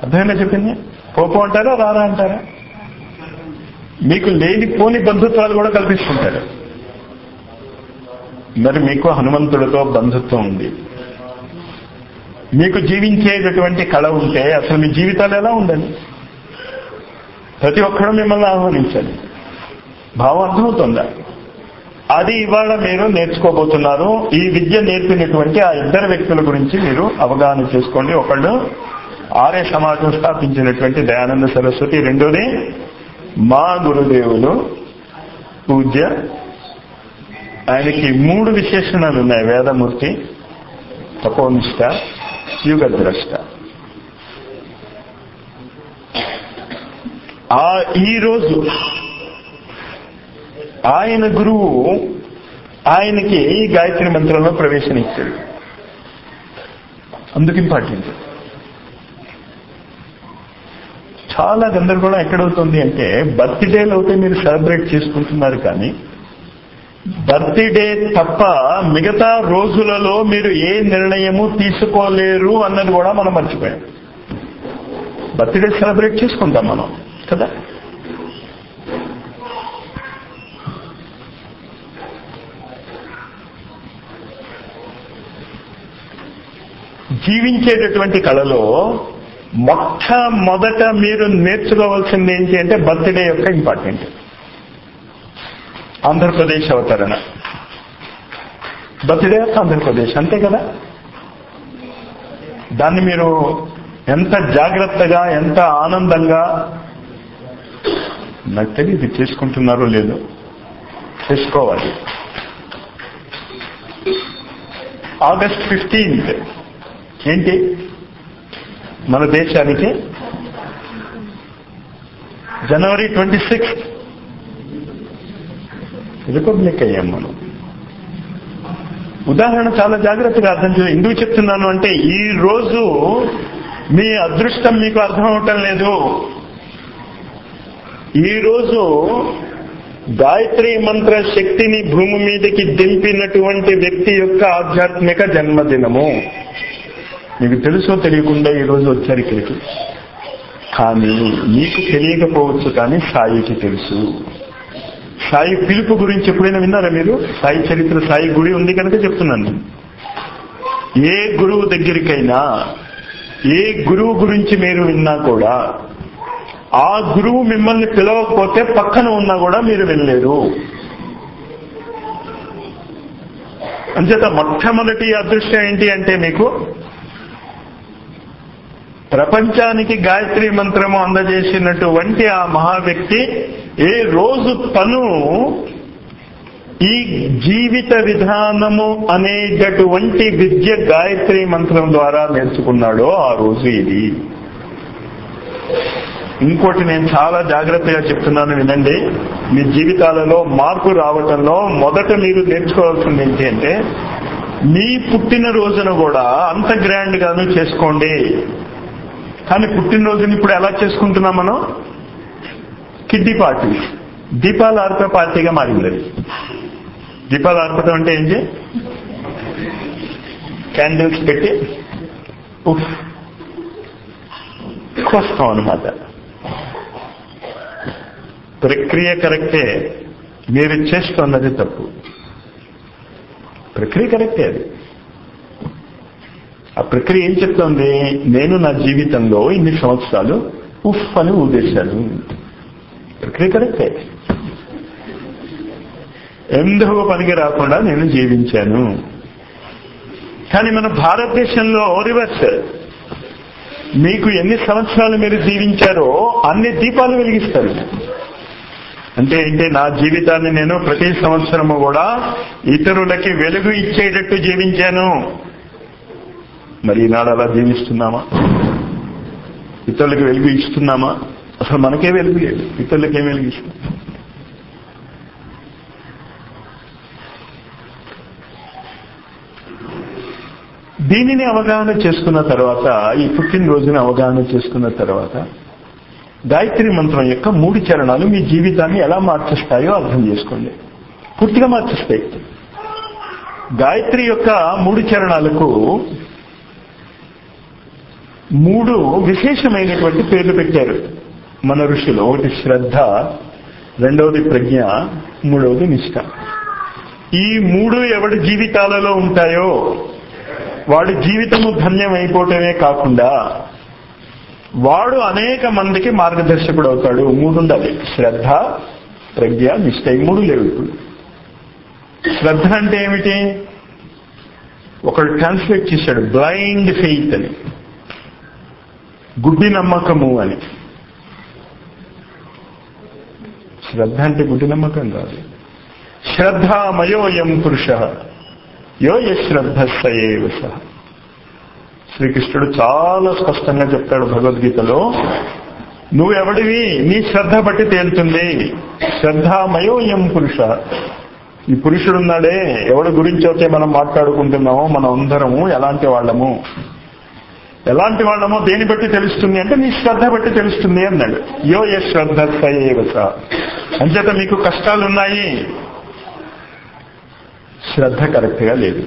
A: అర్థమైనా చెప్పింది పోపు అంటారా రారా అంటారా మీకు లేని పోని బంధుత్వాలు కూడా కల్పిస్తుంటారు మరి మీకు హనుమంతుడితో బంధుత్వం ఉంది మీకు జీవించేటటువంటి కళ ఉంటే అసలు మీ జీవితాలు ఎలా ఉండాలి ప్రతి ఒక్కరూ మిమ్మల్ని ఆహ్వానించాలి భావం అర్థమవుతుందా అది ఇవాళ మీరు నేర్చుకోబోతున్నారు ఈ విద్య నేర్పినటువంటి ఆ ఇద్దరు వ్యక్తుల గురించి మీరు అవగాహన చేసుకోండి ఒకళ్ళు ఆర్య సమాజం స్థాపించినటువంటి దయానంద సరస్వతి రెండోది మా గురుదేవులు పూజ్య ఆయనకి మూడు విశేషణాలు ఉన్నాయి వేదమూర్తి తపోనిష్ట యుగద్రష్ట ఆ ఈ రోజు ఆయన గురువు ఆయనకి ఈ గాయత్రి మంత్రంలో ప్రవేశం ఇచ్చాడు అందుకు ఇంపార్టెంట్ చాలా గందరగోళం ఎక్కడవుతుంది అంటే బర్త్డేలు అయితే మీరు సెలబ్రేట్ చేసుకుంటున్నారు కానీ బర్త్డే తప్ప మిగతా రోజులలో మీరు ఏ నిర్ణయము తీసుకోలేరు అన్నది కూడా మనం మర్చిపోయాం బర్త్డే సెలబ్రేట్ చేసుకుంటాం మనం కదా జీవించేటటువంటి కళలో మొట్టమొదట మీరు నేర్చుకోవాల్సింది ఏంటి అంటే బర్త్డే యొక్క ఇంపార్టెంట్ ఆంధ్రప్రదేశ్ అవతరణ బర్త్డే ఆఫ్ ఆంధ్రప్రదేశ్ అంతే కదా దాన్ని మీరు ఎంత జాగ్రత్తగా ఎంత ఆనందంగా నాకు తెలియదు చేసుకుంటున్నారో లేదో చేసుకోవాలి ఆగస్ట్ ఫిఫ్టీన్త్ ఏంటి మన దేశానికి జనవరి ట్వంటీ సిక్స్త్ రిపబ్లిక్ అయ్యాం మనం ఉదాహరణ చాలా జాగ్రత్తగా అర్థం చేయాలి ఎందుకు చెప్తున్నాను అంటే ఈ రోజు మీ అదృష్టం మీకు అర్థం అవటం లేదు ఈ రోజు గాయత్రి మంత్ర శక్తిని భూమి మీదకి దింపినటువంటి వ్యక్తి యొక్క ఆధ్యాత్మిక జన్మదినము మీకు తెలుసో తెలియకుండా ఈ రోజు వచ్చారు ఇక్కడికి కానీ మీకు తెలియకపోవచ్చు కానీ సాయికి తెలుసు సాయి పిలుపు గురించి ఎప్పుడైనా విన్నారా మీరు సాయి చరిత్ర సాయి గుడి ఉంది కనుక చెప్తున్నాను ఏ గురువు దగ్గరికైనా ఏ గురువు గురించి మీరు విన్నా కూడా ఆ గురువు మిమ్మల్ని పిలవకపోతే పక్కన ఉన్నా కూడా మీరు వెళ్ళలేరు అంచేత మొట్టమొదటి అదృష్టం ఏంటి అంటే మీకు ప్రపంచానికి గాయత్రి మంత్రము అందజేసినటువంటి ఆ మహా వ్యక్తి ఏ రోజు తను ఈ జీవిత విధానము అనేటటువంటి విద్య గాయత్రి మంత్రం ద్వారా నేర్చుకున్నాడో ఆ రోజు ఇది ఇంకోటి నేను చాలా జాగ్రత్తగా చెప్తున్నాను వినండి మీ జీవితాలలో మార్పు రావటంలో మొదట మీరు నేర్చుకోవాల్సింది ఏంటి అంటే మీ పుట్టినరోజున కూడా అంత గ్రాండ్ గాను చేసుకోండి కానీ పుట్టినరోజుని ఇప్పుడు ఎలా చేసుకుంటున్నాం మనం కిడ్డీ పార్టీ దీపాలు ఆర్పే పార్టీగా మారింది అది దీపాలు ఆర్పటం అంటే ఏంటి క్యాండిల్స్ పెట్టి ఉఫ్ కోస్తాం అనమాట ప్రక్రియ కరెక్టే మీరు చేస్తున్నది తప్పు ప్రక్రియ కరెక్టే అది ఆ ప్రక్రియ ఏం చెప్తోంది నేను నా జీవితంలో ఇన్ని సంవత్సరాలు ఉఫ్ అని ఊదేశాను ప్రక్రియ కరెక్టే ఎందుకు పనికి రాకుండా నేను జీవించాను కానీ మన భారతదేశంలో రివర్స్ మీకు ఎన్ని సంవత్సరాలు మీరు జీవించారో అన్ని దీపాలు వెలిగిస్తారు అంటే ఏంటి నా జీవితాన్ని నేను ప్రతి సంవత్సరము కూడా ఇతరులకి వెలుగు ఇచ్చేటట్టు జీవించాను మరి ఈనాడు అలా జీవిస్తున్నామా ఇతరులకు వెలుగు ఇస్తున్నామా అసలు మనకే వెలుగు లేదు ఇతరులకి ఏం వెలుగు ఇస్తాం దీనిని అవగాహన చేసుకున్న తర్వాత ఈ పుట్టినరోజుని అవగాహన చేసుకున్న తర్వాత గాయత్రి మంత్రం యొక్క మూడు చరణాలు మీ జీవితాన్ని ఎలా మార్చేస్తాయో అర్థం చేసుకోండి పూర్తిగా మార్చేస్తాయి గాయత్రి యొక్క మూడు చరణాలకు మూడు విశేషమైనటువంటి పేర్లు పెట్టారు మన ఋషులు ఒకటి శ్రద్ధ రెండవది ప్రజ్ఞ మూడవది నిష్ఠ ఈ మూడు ఎవడి జీవితాలలో ఉంటాయో వాడి జీవితము ధన్యం అయిపోవటమే కాకుండా వాడు అనేక మందికి మార్గదర్శకుడు అవుతాడు మూడు ఉండాలి శ్రద్ధ ప్రజ్ఞ నిష్ఠ ఈ మూడు లేవు ఇప్పుడు శ్రద్ధ అంటే ఏమిటి ఒకడు ట్రాన్స్లేట్ చేశాడు బ్లైండ్ ఫెయిత్ అని గుడ్డి నమ్మకము అని శ్రద్ధ అంటే గుడ్డి నమ్మకం కాదు శ్రద్ధామయోయం పురుష యో యశ్రద్ధ సయేవ సహ శ్రీకృష్ణుడు చాలా స్పష్టంగా చెప్తాడు భగవద్గీతలో నువ్వెవడివి నీ శ్రద్ధ బట్టి తేలుతుంది శ్రద్ధామయోయం పురుష ఈ పురుషుడున్నాడే ఎవడి గురించి అయితే మనం మాట్లాడుకుంటున్నామో మనం అందరము ఎలాంటి వాళ్ళము ఎలాంటి వాళ్ళమో దేని బట్టి తెలుస్తుంది అంటే నీ శ్రద్ధ బట్టి తెలుస్తుంది అన్నాడు యో ఏ శ్రద్ధ సయేవస అంచేత మీకు కష్టాలున్నాయి శ్రద్ధ కరెక్ట్ గా లేదు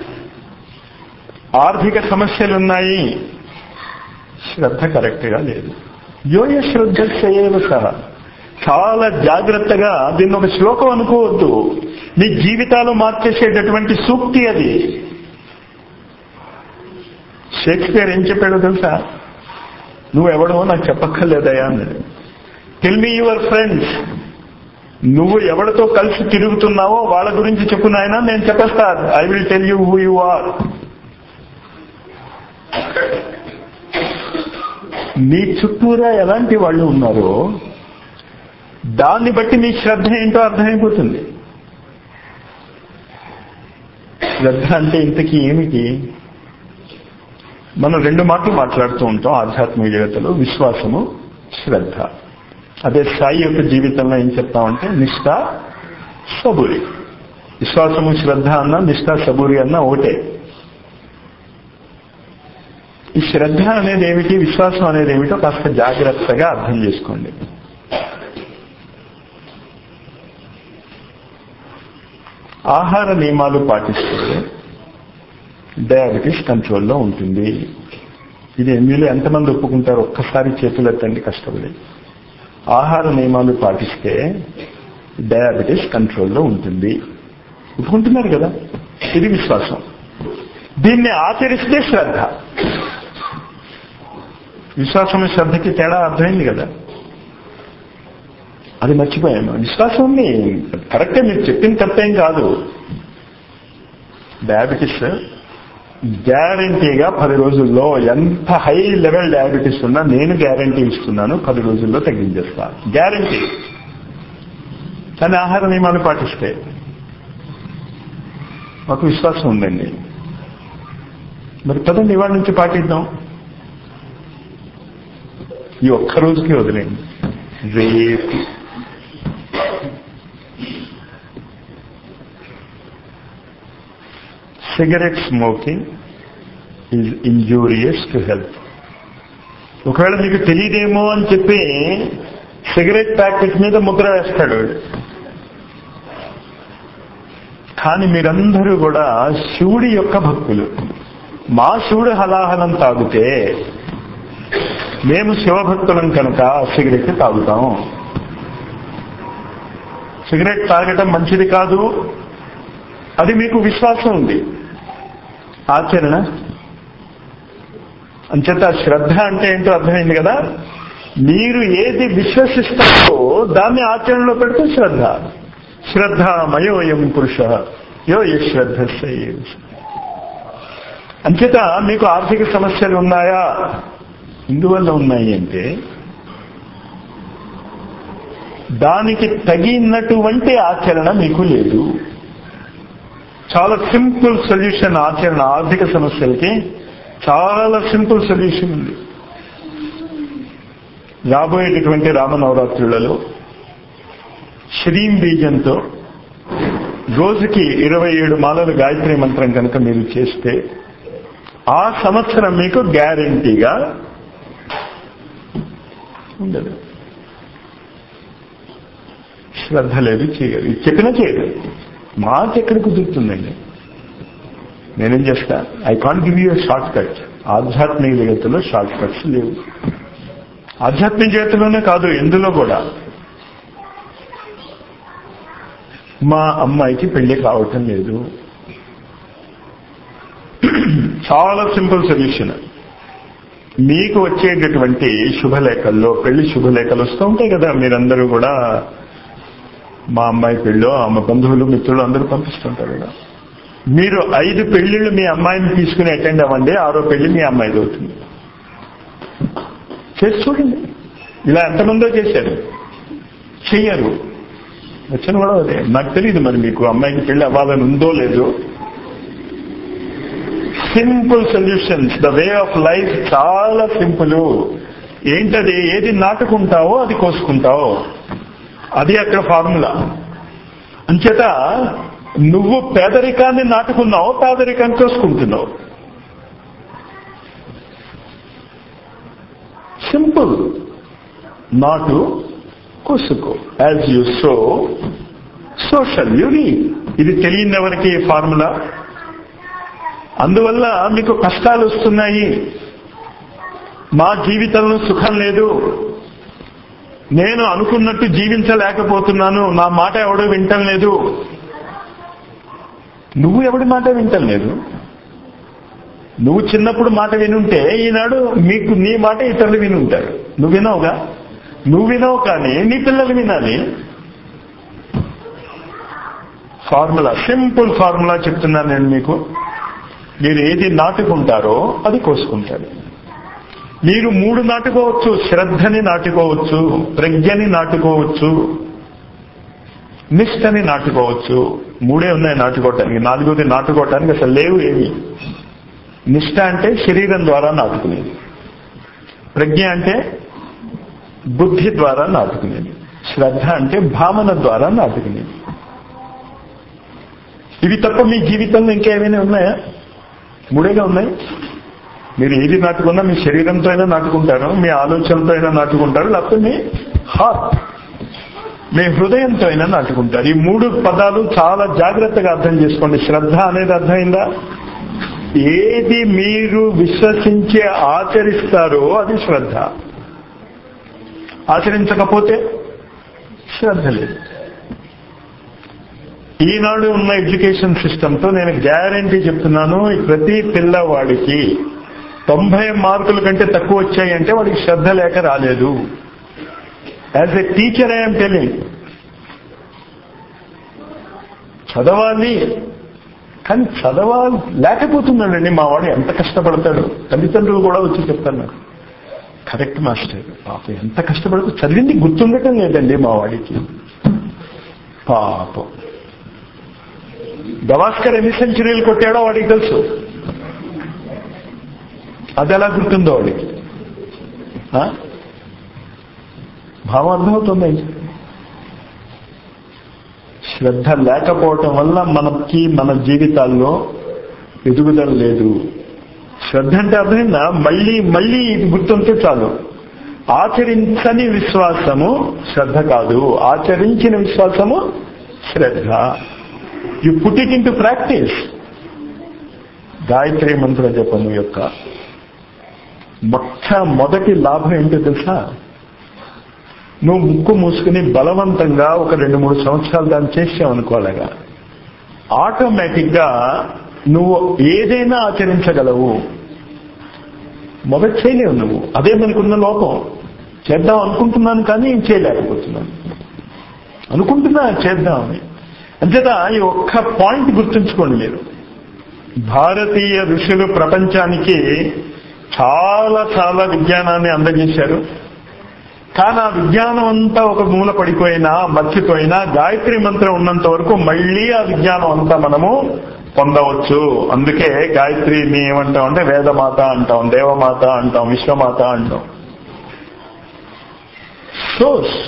A: ఆర్థిక సమస్యలున్నాయి శ్రద్ధ కరెక్ట్ గా లేదు యోయ శ్రద్ధ సయేవస చాలా జాగ్రత్తగా దీన్ని ఒక శ్లోకం అనుకోవద్దు నీ జీవితాలు మార్చేసేటటువంటి సూక్తి అది షేక్స్పియర్ ఏం చెప్పాడో తెలుసా నువ్వెవడో నాకు చెప్పక్కర్లేదయా అన్నాడు టెల్ మీ యువర్ ఫ్రెండ్స్ నువ్వు ఎవరితో కలిసి తిరుగుతున్నావో వాళ్ళ గురించి చెప్పు నాయన నేను చెప్పేస్తా I will tell you who you are నీ చుట్టూరా ఎలాంటి వాళ్ళు ఉన్నారో దాన్ని బట్టి నీ శ్రద్ధ ఏంటో అర్థమైపోతుంది శ్రద్ధ అంటే ఇంతకీ ఏమిటి మనం రెండు మాటలు మాట్లాడుతూ ఉంటాం ఆధ్యాత్మిక జగత్తులో విశ్వాసము శ్రద్ధ అదే సాయి యొక్క జీవితంలో ఏం చెప్తామంటే నిష్ఠ సబూరి విశ్వాసము శ్రద్ధ అన్న నిష్ఠ సబూరి అన్న ఒకటే ఈ శ్రద్ధ అనేది ఏమిటి విశ్వాసం అనేది ఏమిటో కాస్త జాగ్రత్తగా అర్థం చేసుకోండి ఆహార నియమాలు పాటిస్తే డయాబెటీస్ కంట్రోల్లో ఉంటుంది ఇది మీలో ఎంతమంది ఒప్పుకుంటారు ఒక్కసారి చేతులు ఎత్తండి కష్టపడి ఆహార నియమాలు పాటిస్తే డయాబెటీస్ కంట్రోల్లో ఉంటుంది ఒప్పుకుంటున్నారు కదా ఇది విశ్వాసం దీన్ని ఆచరిస్తే శ్రద్ధ విశ్వాసం శ్రద్ధకి తేడా అర్థమైంది కదా అది మర్చిపోయాను విశ్వాసం ఉంది కరెక్టే మీరు చెప్పింది తప్పేం కాదు డయాబెటీస్ గ్యారంటీగా పది రోజుల్లో ఎంత హై లెవెల్ డయాబెటీస్ ఉన్నా నేను గ్యారంటీ ఇస్తున్నాను పది రోజుల్లో తగ్గించేస్తా గ్యారంటీ కానీ ఆహార నియమాలు పాటిస్తే మాకు విశ్వాసం ఉందండి మరి పదండి ఇవాళ నుంచి పాటిద్దాం ఈ ఒక్క రోజుకి వదిలేండి రేపు cigarette smoking is injurious to health ఒకవేళ మీకు తెలియదేమో అని చెప్పి సిగరెట్ ప్యాకెట్ మీద ముద్ర వేస్తాడు వాడు. కానీ మీరందరూ కూడా శివుడి యొక్క భక్తులు మా శివుడు హలాహలం తాగితే మేము శివభక్తులం కనుక సిగరెట్ తాగుతాం సిగరెట్ తాగటం మంచిది కాదు అది మీకు విశ్వాసం ఉంది ఆచరణ అంచేత శ్రద్ధ అంటే ఏంటో అర్థమైంది కదా మీరు ఏది విశ్వసిస్తారో దాన్ని ఆచరణలో పెడితే శ్రద్ధ శ్రద్ధ మయోయం పురుష యో ఏ శ్రద్ధ అంచేత మీకు ఆర్థిక సమస్యలు ఉన్నాయా ఇందువల్ల ఉన్నాయి అంటే దానికి తగినటువంటి ఆచరణ మీకు లేదు చాలా సింపుల్ సొల్యూషన్ ఆచరణ ఆర్థిక సమస్యలకి చాలా సింపుల్ సొల్యూషన్ ఉంది రాబోయేటటువంటి రామనవరాత్రులలో శ్రీం బీజంతో రోజుకి ఇరవై ఏడు మాలల గాయత్రి మంత్రం కనుక మీరు చేస్తే ఆ సంవత్సరం మీకు గ్యారంటీగా ఉండదు శ్రద్ధ లేదు చేయరు ఇది చెప్పినా చేయరు మాకు ఎక్కడ కుదురుతుందండి నేనేం చేస్తా I can't give you short cut ఆధ్యాత్మిక జగత్తులో షార్ట్ కట్స్ లేవు ఆధ్యాత్మిక జగత్తులోనే కాదు ఎందులో కూడా మా అమ్మాయికి పెళ్లి కావటం లేదు చాలా సింపుల్ సొల్యూషన్ మీకు వచ్చేటటువంటి శుభలేఖల్లో పెళ్లి శుభలేఖలు వస్తూ ఉంటాయి కదా మీరందరూ కూడా మా అమ్మాయి పెళ్ళో ఆమె బంధువులు మిత్రులు అందరూ పంపిస్తుంటారు కదా మీరు ఐదు పెళ్లిళ్ళు మీ అమ్మాయిని తీసుకుని అటెండ్ అవ్వండి ఆరో పెళ్లి మీ అమ్మాయిది అవుతుంది చేసి చూడండి ఇలా ఎంతమందో చేశారు చెయ్యరు వచ్చిన కూడా అదే నాకు తెలియదు మరి మీకు అమ్మాయికి పెళ్లి అవ్వాలని ఉందో లేదో simple solutions the way of life చాలా సింపుల్ ఏంటది ఏది నాటుకుంటావో అది కోసుకుంటావో అది అక్కడ ఫార్ములా అంచేత నువ్వు పేదరికాన్ని నాటుకున్నావు పేదరికాన్ని కోసుకుంటున్నావు సింపుల్ నాటు కోసుకో యాజ్ యూ సో సోషల్ యూని ఇది తెలియని ఎవరికి ఫార్ములా అందువల్ల మీకు కష్టాలు వస్తున్నాయి మా జీవితంలో సుఖం లేదు నేను అనుకున్నట్టు జీవించలేకపోతున్నాను నా మాట ఎవడు వింటం లేదు నువ్వు ఎవడి మాట వింటం లేదు నువ్వు చిన్నప్పుడు మాట వినుంటే ఈనాడు మీకు నీ మాట ఇతరులు వినుంటారు నువ్వు వినవుగా నువ్వు వినవు కానీ నీ పిల్లలు వినాలి ఫార్ములా సింపుల్ ఫార్ములా చెప్తున్నాను నేను మీకు మీరు ఏది నాటుకుంటారో అది కోసుకుంటారు మీరు మూడు నాటుకోవచ్చు శ్రద్ధని నాటుకోవచ్చు ప్రజ్ఞని నాటుకోవచ్చు నిష్టని నాటుకోవచ్చు మూడే ఉన్నాయి నాటుకోవటానికి నాలుగోది నాటుకోవటానికి అసలు లేవు ఏమి నిష్ట అంటే శరీరం ద్వారా నాటుకునేది ప్రజ్ఞ అంటే బుద్ధి ద్వారా నాటుకునేది శ్రద్ధ అంటే భావన ద్వారా నాటుకునేది ఇవి తప్ప మీ జీవితంలో ఇంకేమైనా ఉన్నాయా మూడేగా ఉన్నాయి మీరు ఏది నాటుకున్నా మీ శరీరంతో అయినా నాటుకుంటారు మీ ఆలోచనతో అయినా నాటుకుంటారు లేకపోతే మీ హార్ట్ మీ హృదయంతో అయినా నాటుకుంటారు ఈ మూడు పదాలు చాలా జాగ్రత్తగా అర్థం చేసుకోండి శ్రద్ధ అనేది అర్థమైందా ఏది మీరు విశ్వసించి ఆచరిస్తారో అది శ్రద్ధ ఆచరించకపోతే శ్రద్ధ లేదు ఈనాడు ఉన్న ఎడ్యుకేషన్ సిస్టంతో నేను గ్యారంటీ చెప్తున్నాను ప్రతి పిల్లవాడికి తొంభై మార్కుల కంటే తక్కువ వచ్చాయంటే వాడికి శ్రద్ధ లేక రాలేదు as a teacher I'm telling చదవాలి కానీ చదవాలి లేకపోతున్నాడండి మా వాడు ఎంత కష్టపడతాడు తల్లిదండ్రులు కూడా వచ్చి చెప్తారు నాకు కరెక్ట్ మాస్టర్ పాపం ఎంత కష్టపడుతూ చదివింది గుర్తుండటం లేదండి మా వాడికి పాపం గవాస్కర్ ఎన్ని సెంచరీలు కొట్టాడో వాడికి తెలుసు అది ఎలా గుర్తుందో వాడికి ఆ? భావం అర్థమవుతుంది శ్రద్ధ లేకపోవటం వల్ల మనకి మన జీవితాల్లో ఎదుగుదల లేదు శ్రద్ధ అంటే అర్థమైందా మళ్ళీ మళ్ళీ ఇది గుర్తుంటే చాలు ఆచరించని విశ్వాసము శ్రద్ధ కాదు ఆచరించిన విశ్వాసము శ్రద్ధ you put it into practice Gayatri mantra జపము యొక్క మొట్టమొదటి లాభం ఏంటో తెలుసా నువ్వు ముక్కు మూసుకుని బలవంతంగా ఒక రెండు మూడు సంవత్సరాలు దాన్ని చేసావు అనుకోలేగా ఆటోమేటిక్ గా నువ్వు ఏదైనా ఆచరించగలవు మొదట చేయలేవు నువ్వు అదే మనకున్న లోపం చేద్దాం అనుకుంటున్నాను కానీ చేయలేకపోతున్నాను అనుకుంటున్నా చేద్దామని అంచేత ఈ ఒక్క పాయింట్ గుర్తుంచుకోండి మీరు భారతీయ ఋషులు ప్రపంచానికి చాలా చాలా విజ్ఞానాన్ని అందజేశారు కానీ ఆ విజ్ఞానం అంతా ఒక మూల పడిపోయినా మర్చిపోయినా గాయత్రి మంత్రం ఉన్నంత వరకు మళ్ళీ ఆ విజ్ఞానం అంతా మనము పొందవచ్చు అందుకే గాయత్రిని ఏమంటాం అంటే వేదమాత అంటాం దేవమాత అంటాం విశ్వమాత అంటాం సోర్స్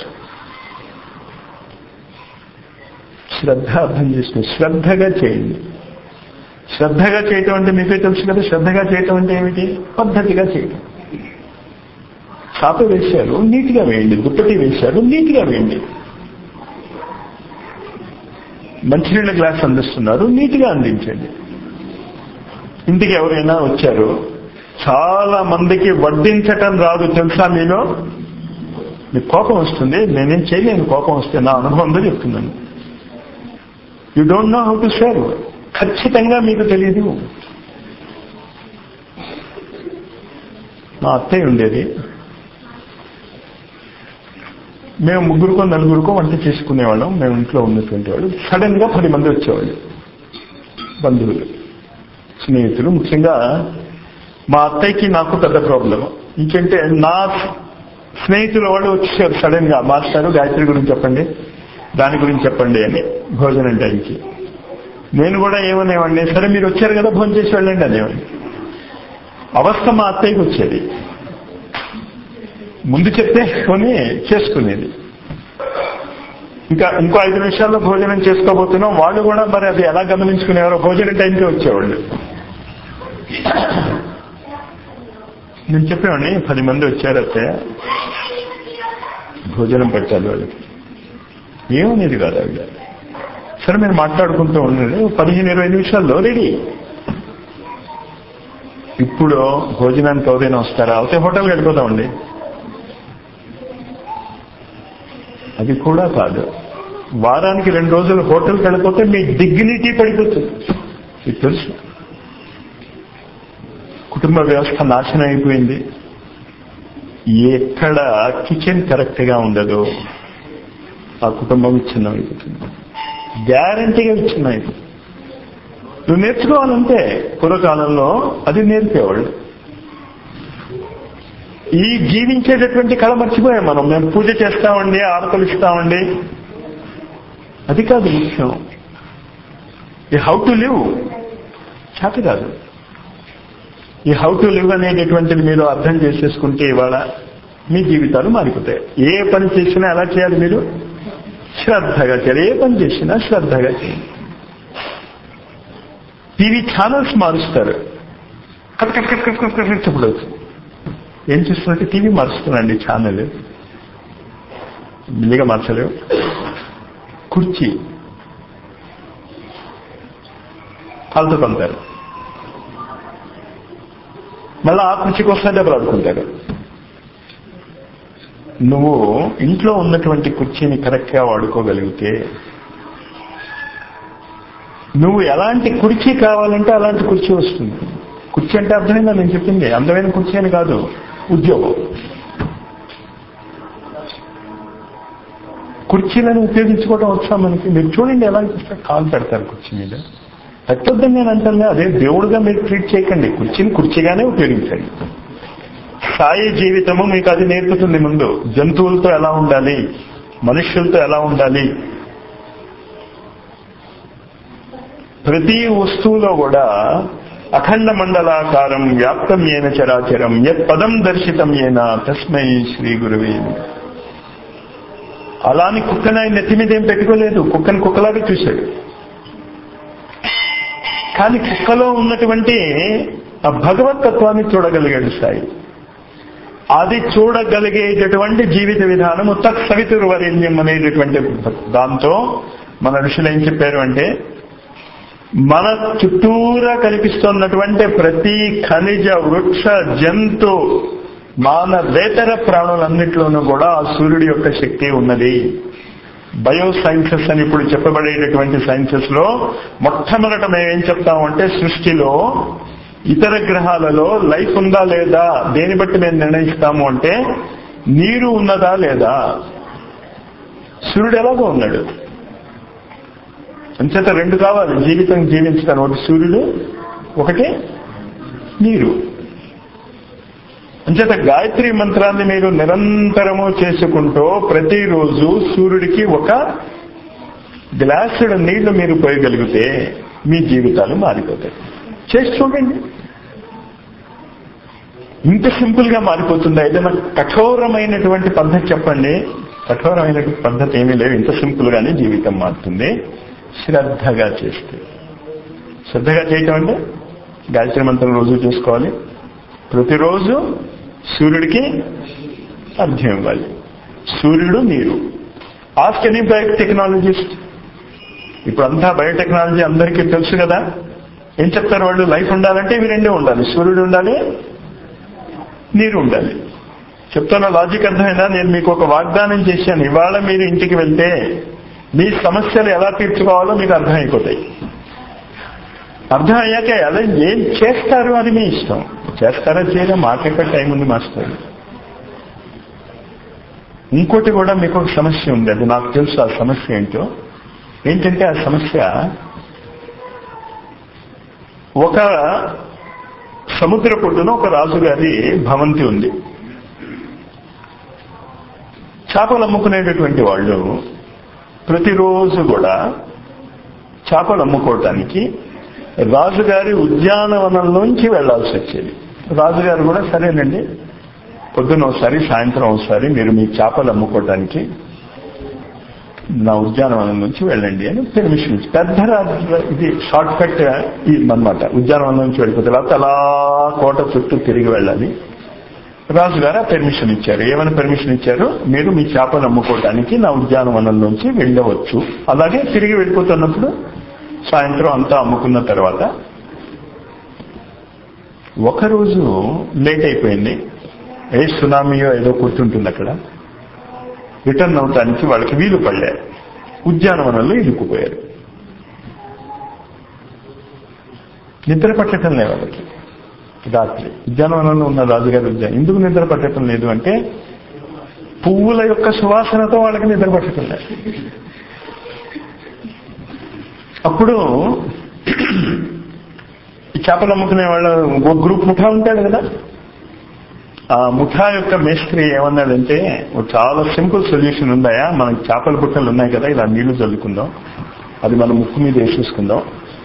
A: శ్రద్ధ అర్థం చేసుకోండి శ్రద్ధగా చేయండి శ్రద్ధగా చేయటం అంటే మీకే తెలుసు కదా శ్రద్ధగా చేయటం అంటే ఏమిటి పద్ధతిగా చేయటం చాప వేశారు నీట్గా వేయండి దుప్పటి వేశారు నీట్గా వేయండి మంచినీళ్ళ గ్లాస్ అందిస్తున్నారు నీట్గా అందించండి ఇంటికి ఎవరైనా వచ్చారు చాలా మందికి వడ్డించటం రాదు తెలుసా మీలో మీకు కోపం వస్తుంది నేనేం చేయలేను కోపం వస్తే నా అనుభవంలో చెప్తున్నాను you don't know how to serve ఖచ్చితంగా మీకు తెలియదు మా అత్తయ్య ఉండేది మేము ముగ్గురుకో నలుగురుకో వంట చేసుకునేవాళ్ళం మేము ఇంట్లో ఉన్నటువంటి వాళ్ళు సడన్ గా పది మంది వచ్చేవాళ్ళు బంధువులు స్నేహితులు ముఖ్యంగా మా అత్తయ్యకి నాకు పెద్ద ప్రాబ్లం ఇంకంటే నా స్నేహితుల వాళ్ళు వచ్చేసారు సడన్ గా మాస్టారు గాయత్రి గురించి చెప్పండి దాని గురించి చెప్పండి అని భోజనం టైంకి నేను కూడా ఏమనేవాడిని సరే మీరు వచ్చారు కదా భోజనం చేసి వెళ్ళండి అనేవాడిని అవస్థ మా అత్తయ్యకి వచ్చేది ముందు చెప్తే కొని చేసుకునేది ఇంకా ఇంకో ఐదు నిమిషాల్లో భోజనం చేసుకోబోతున్నాం వాళ్ళు కూడా మరి అది ఎలా గమనించుకునేవారో భోజనం టైంకి వచ్చేవాళ్ళు నేను చెప్పేవాడిని పది మంది వచ్చారు అత్తయ్య భోజనం పెట్టాలి వాళ్ళకి ఏమనేది కాదు ఆవిడ సరే మీరు మాట్లాడుకుంటూ ఉండండి పదిహేను ఇరవై నిమిషాల్లో రెడీ ఇప్పుడు భోజనానికి ఎవరైనా వస్తారా అయితే హోటల్కి వెళ్ళిపోతామండి అది కూడా కాదు వారానికి రెండు రోజులు హోటల్కి వెళ్ళిపోతే మీ డిగ్నిటీ పడిపోతుంది మీకు తెలుసు కుటుంబ వ్యవస్థ నాశనం అయిపోయింది ఎక్కడ కిచెన్ కరెక్ట్ గా ఉండదు ఆ కుటుంబం విచ్ఛిన్నం అయిపోతుంది గ్యారంటీగా విచ్ఛిన్నం అయిపోతుంది నువ్వు నేర్చుకోవాలంటే పూర్వకాలంలో అది నేర్పేవాళ్ళు ఈ జీవించేటటువంటి కళ మర్చిపోయాం మనం మేము పూజ చేస్తామండి ఆరతలు ఇస్తామండి అది కాదు ముఖ్యం ఈ హౌ టు లివ్ చేత కాదు ఈ హౌ టు లివ్ అనేటటువంటిది మీరు అర్థం చేసేసుకుంటే ఇవాళ మీ జీవితాలు మారిపోతాయి ఏ పని చేసినా ఎలా చేయాలి మీరు శ్రద్ధగా చేయాలి ఏ పని చేసినా శ్రద్ధగా చేయండి టీవీ ఛానల్స్ మారుస్తారు cut cut cut cut cut cut చెప్పడు ఏం చేస్తున్నట్టు టీవీ మారుస్తున్నాండి ఛానల్ మెల్లిగా మార్చలేవు కుర్చీ కాలుతో పంతారు మళ్ళీ ఆ కుర్చీ కోసం దెబ్బలు ఆడుకుంటారు నువ్వు ఇంట్లో ఉన్నటువంటి కుర్చీని కరెక్ట్ గా వాడుకోగలిగితే నువ్వు ఎలాంటి కుర్చీ కావాలంటే అలాంటి కుర్చీ వస్తుంది కుర్చీ అంటే అర్థమైందా నేను చెప్పింది అందమైన కుర్చీ అని కాదు ఉద్యోగం కుర్చీలను ఉపయోగించుకోవడం వచ్చా మనకి మీరు చూడండి ఎలా చేస్తారు కాలు పెడతారు కుర్చీ మీద పెట్టొద్దని నేను అంటాను అదే దేవుడుగా మీరు ట్రీట్ చేయకండి కుర్చీని కుర్చీగానే ఉపయోగించండి సాయి జీవితము మీకు అది నేర్పుతుంది ముందు జంతువులతో ఎలా ఉండాలి మనుష్యులతో ఎలా ఉండాలి ప్రతి వస్తువులో కూడా అఖండ మండలాకారం వ్యాప్తం ఏన చరాచరం యత్ పదం దర్శితం ఏన తస్మై శ్రీ గురువే అలాని కుక్కని ఆయన నెత్తి మీద ఏం పెట్టుకోలేదు కుక్కని కుక్కలాగా చూశాడు కానీ కుక్కలో ఉన్నటువంటి ఆ భగవతత్వాన్ని చూడగలిగాడు సాయి అది చూడగలిగేటటువంటి జీవిత విధానము తత్ సవితుర్వరేణ్యం అనేటటువంటి దాంతో మన ఋషులు ఏం చెప్పారు అంటే మన చుట్టూరా కనిపిస్తున్నటువంటి ప్రతి ఖనిజ వృక్ష జంతు మానవేతర ప్రాణులన్నింటిలోనూ కూడా ఆ సూర్యుడి యొక్క శక్తి ఉన్నది బయో సైన్సెస్ అని ఇప్పుడు చెప్పబడేటటువంటి సైన్సెస్ లో మొట్టమొదట మేమేం చెప్తామంటే సృష్టిలో ఇతర గ్రహాలలో లైఫ్ ఉందా లేదా దేని బట్టి మేము నిర్ణయిస్తాము అంటే నీరు ఉన్నదా లేదా సూర్యుడు ఎలాగో ఉన్నాడు అంచేత రెండు కావాలి జీవితం జీవించడానికి ఒకటి సూర్యుడు ఒకటి నీరు అంచేత గాయత్రి మంత్రాన్ని మీరు నిరంతరము చేసుకుంటూ ప్రతిరోజు సూర్యుడికి ఒక గ్లాసుడు నీళ్లు మీరు పోయగలిగితే మీ జీవితాలు మారిపోతాయి చేసి చూడండి ఇంత సింపుల్ గా మారిపోతుందా ఏదైనా కఠోరమైనటువంటి పద్ధతి చెప్పండి కఠోరమైనటువంటి పద్ధతి ఏమీ లేవు ఇంత సింపుల్ గానే జీవితం మారుతుంది శ్రద్ధగా చేస్తే శ్రద్ధగా చేయటం అంటే గాయత్రి మంత్రం రోజు చేసుకోవాలి ప్రతిరోజు సూర్యుడికి అర్థం ఇవ్వాలి సూర్యుడు నీరు ఆస్క్ ఎనీ బయోటెక్నాలజిస్ట్ ఇప్పుడు అంతా బయోటెక్నాలజీ అందరికీ తెలుసు కదా ఏం చెప్తారు వాళ్ళు లైఫ్ ఉండాలంటే ఇవి రెండే ఉండాలి సూర్యుడు ఉండాలి నీరు ఉండాలి చెప్తున్న లాజిక్ అర్థమైనా నేను మీకు ఒక వాగ్దానం చేశాను ఇవాళ మీరు ఇంటికి వెళ్తే మీ సమస్యలు ఎలా తీర్చుకోవాలో మీకు అర్థమైపోతాయి అర్థం అయ్యాక ఎలా ఏం చేస్తారు అది మీ ఇష్టం చేస్తారా చేయడం మాకెక్కడ టైం ఉంది మాస్టర్ ఇంకోటి కూడా మీకు ఒక సమస్య ఉంది అది నాకు తెలుసు ఆ సమస్య ఏంటో ఏంటంటే ఆ సమస్య ఒక సముద్ర పొడ్డున ఒక రాజుగారి భవంతి ఉంది చేపలు అమ్ముకునేటటువంటి వాళ్ళు ప్రతిరోజు కూడా చేపలు అమ్ముకోవటానికి రాజుగారి ఉద్యానవనంలోంచి వెళ్లాల్సి వచ్చేది రాజుగారు కూడా సరేనండి పొద్దున ఒకసారి సాయంత్రం ఒకసారి మీరు మీ చేపలు అమ్ముకోవటానికి నా ఉద్యానవనం నుంచి వెళ్ళండి అని పెర్మిషన్ ఇచ్చి పెద్ద రాజు ఇది షార్ట్ కట్ అనమాట ఉద్యానవనం నుంచి వెళ్ళిపోతే లేకపోతే అలా కోట చుట్టూ తిరిగి వెళ్ళాలి రాజుగారు ఆ పెర్మిషన్ ఇచ్చారు ఏమైనా పెర్మిషన్ ఇచ్చారు మీరు మీ చేపలు అమ్ముకోవడానికి నా ఉద్యానవనం నుంచి వెళ్ళవచ్చు అలాగే తిరిగి వెళ్ళిపోతున్నప్పుడు సాయంత్రం అంతా అమ్ముకున్న తర్వాత ఒకరోజు లేట్ అయిపోయింది ఏ సునామీయో ఏదో కూర్చుంటుంది అక్కడ రిటర్న్ అవటానికి వాళ్ళకి వీలు పడలే ఉద్యానవనంలో ఇరుక్కుపోయారు నిద్ర పట్టడం లేదు వాళ్ళకి రాత్రి ఉద్యానవనంలో ఉన్న రాజుగారి ఉద్యానం ఎందుకు నిద్ర పట్టడం లేదు అంటే పువ్వుల యొక్క సువాసనతో వాళ్ళకి నిద్ర పట్టడం లేదు అప్పుడు ఈ చేపలు అమ్ముకునే వాళ్ళ ఒక గ్రూప్ ముఠా ఉంటాడు కదా ఆ ముఠా యొక్క మేస్త్రి ఏమన్నాడంటే ఒక చాలా సింపుల్ సొల్యూషన్ ఉందాయా మనకి చేపల బుట్టలు ఉన్నాయి కదా ఇలా నీళ్లు చల్లుకుందాం అది మన ముక్కు మీద వేసేసుకుందాం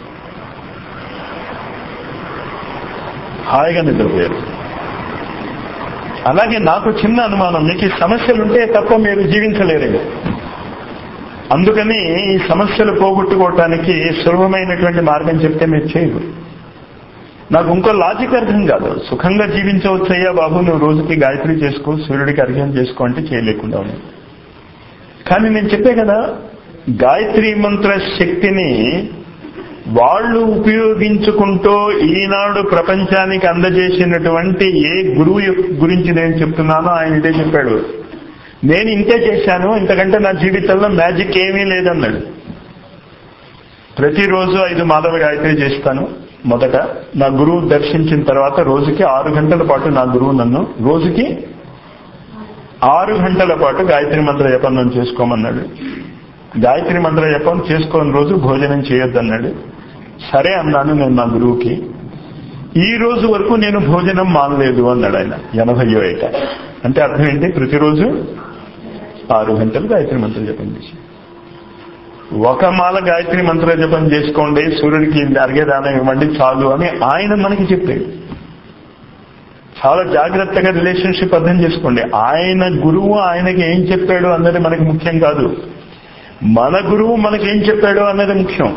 A: హాయిగా నిద్రపోయారు అలాగే నాకు చిన్న అనుమానం మీకు ఈ సమస్యలుంటే తప్ప మీరు జీవించలేరు అందుకని ఈ సమస్యలు పోగొట్టుకోవటానికి సులభమైనటువంటి మార్గం చెప్తే మీరు చేయరు నాకు ఇంకో లాజిక్ అర్థం కాదు సుఖంగా జీవించవచ్చయ్యా బాబు నువ్వు రోజుకి గాయత్రి చేసుకో సూర్యుడికి అర్ఘ్యం చేసుకో అంటే చేయలేకుండా ఉంది కానీ నేను చెప్పే కదా గాయత్రి మంత్ర శక్తిని వాళ్ళు ఉపయోగించుకుంటూ ఈనాడు ప్రపంచానికి అందజేసినటువంటి ఏ గురువు గురించి నేను చెప్తున్నానో ఆయన ఇదే చెప్పాడు నేను ఇంతే చేశాను ఇంతకంటే నా జీవితంలో మ్యాజిక్ ఏమీ లేదన్నాడు ప్రతిరోజు ఐదు మాధవ గాయత్రి చేస్తాను మొదట నా గురువు దర్శించిన తర్వాత రోజుకి ఆరు గంటల పాటు నా గురువు నన్ను రోజుకి ఆరు గంటల పాటు గాయత్రి మంత్ర జపం చేసుకోమన్నాడు గాయత్రి మంత్ర జపం చేసుకోని రోజు భోజనం చేయొద్దన్నాడు సరే అన్నాను నేను నా గురువుకి ఈ రోజు వరకు నేను భోజనం మానలేదు అన్నాడు ఆయన ఎనభయో ఏట అంటే అర్థం ఏంటి ప్రతిరోజు ఆరు గంటలు గాయత్రి మంత్ర జపం చేసి ఒక మాల గాయత్రి మంత్ర జపం చేసుకోండి సూర్యుడికి అర్ఘ్యదానం ఇవ్వండి చాలు అని ఆయన మనకి చెప్పాడు చాలా జాగ్రత్తగా రిలేషన్షిప్ అర్థం చేసుకోండి ఆయన గురువు ఆయనకి ఏం చెప్పాడు అన్నది మనకి ముఖ్యం కాదు మన గురువు మనకి ఏం చెప్పాడు అన్నది ముఖ్యం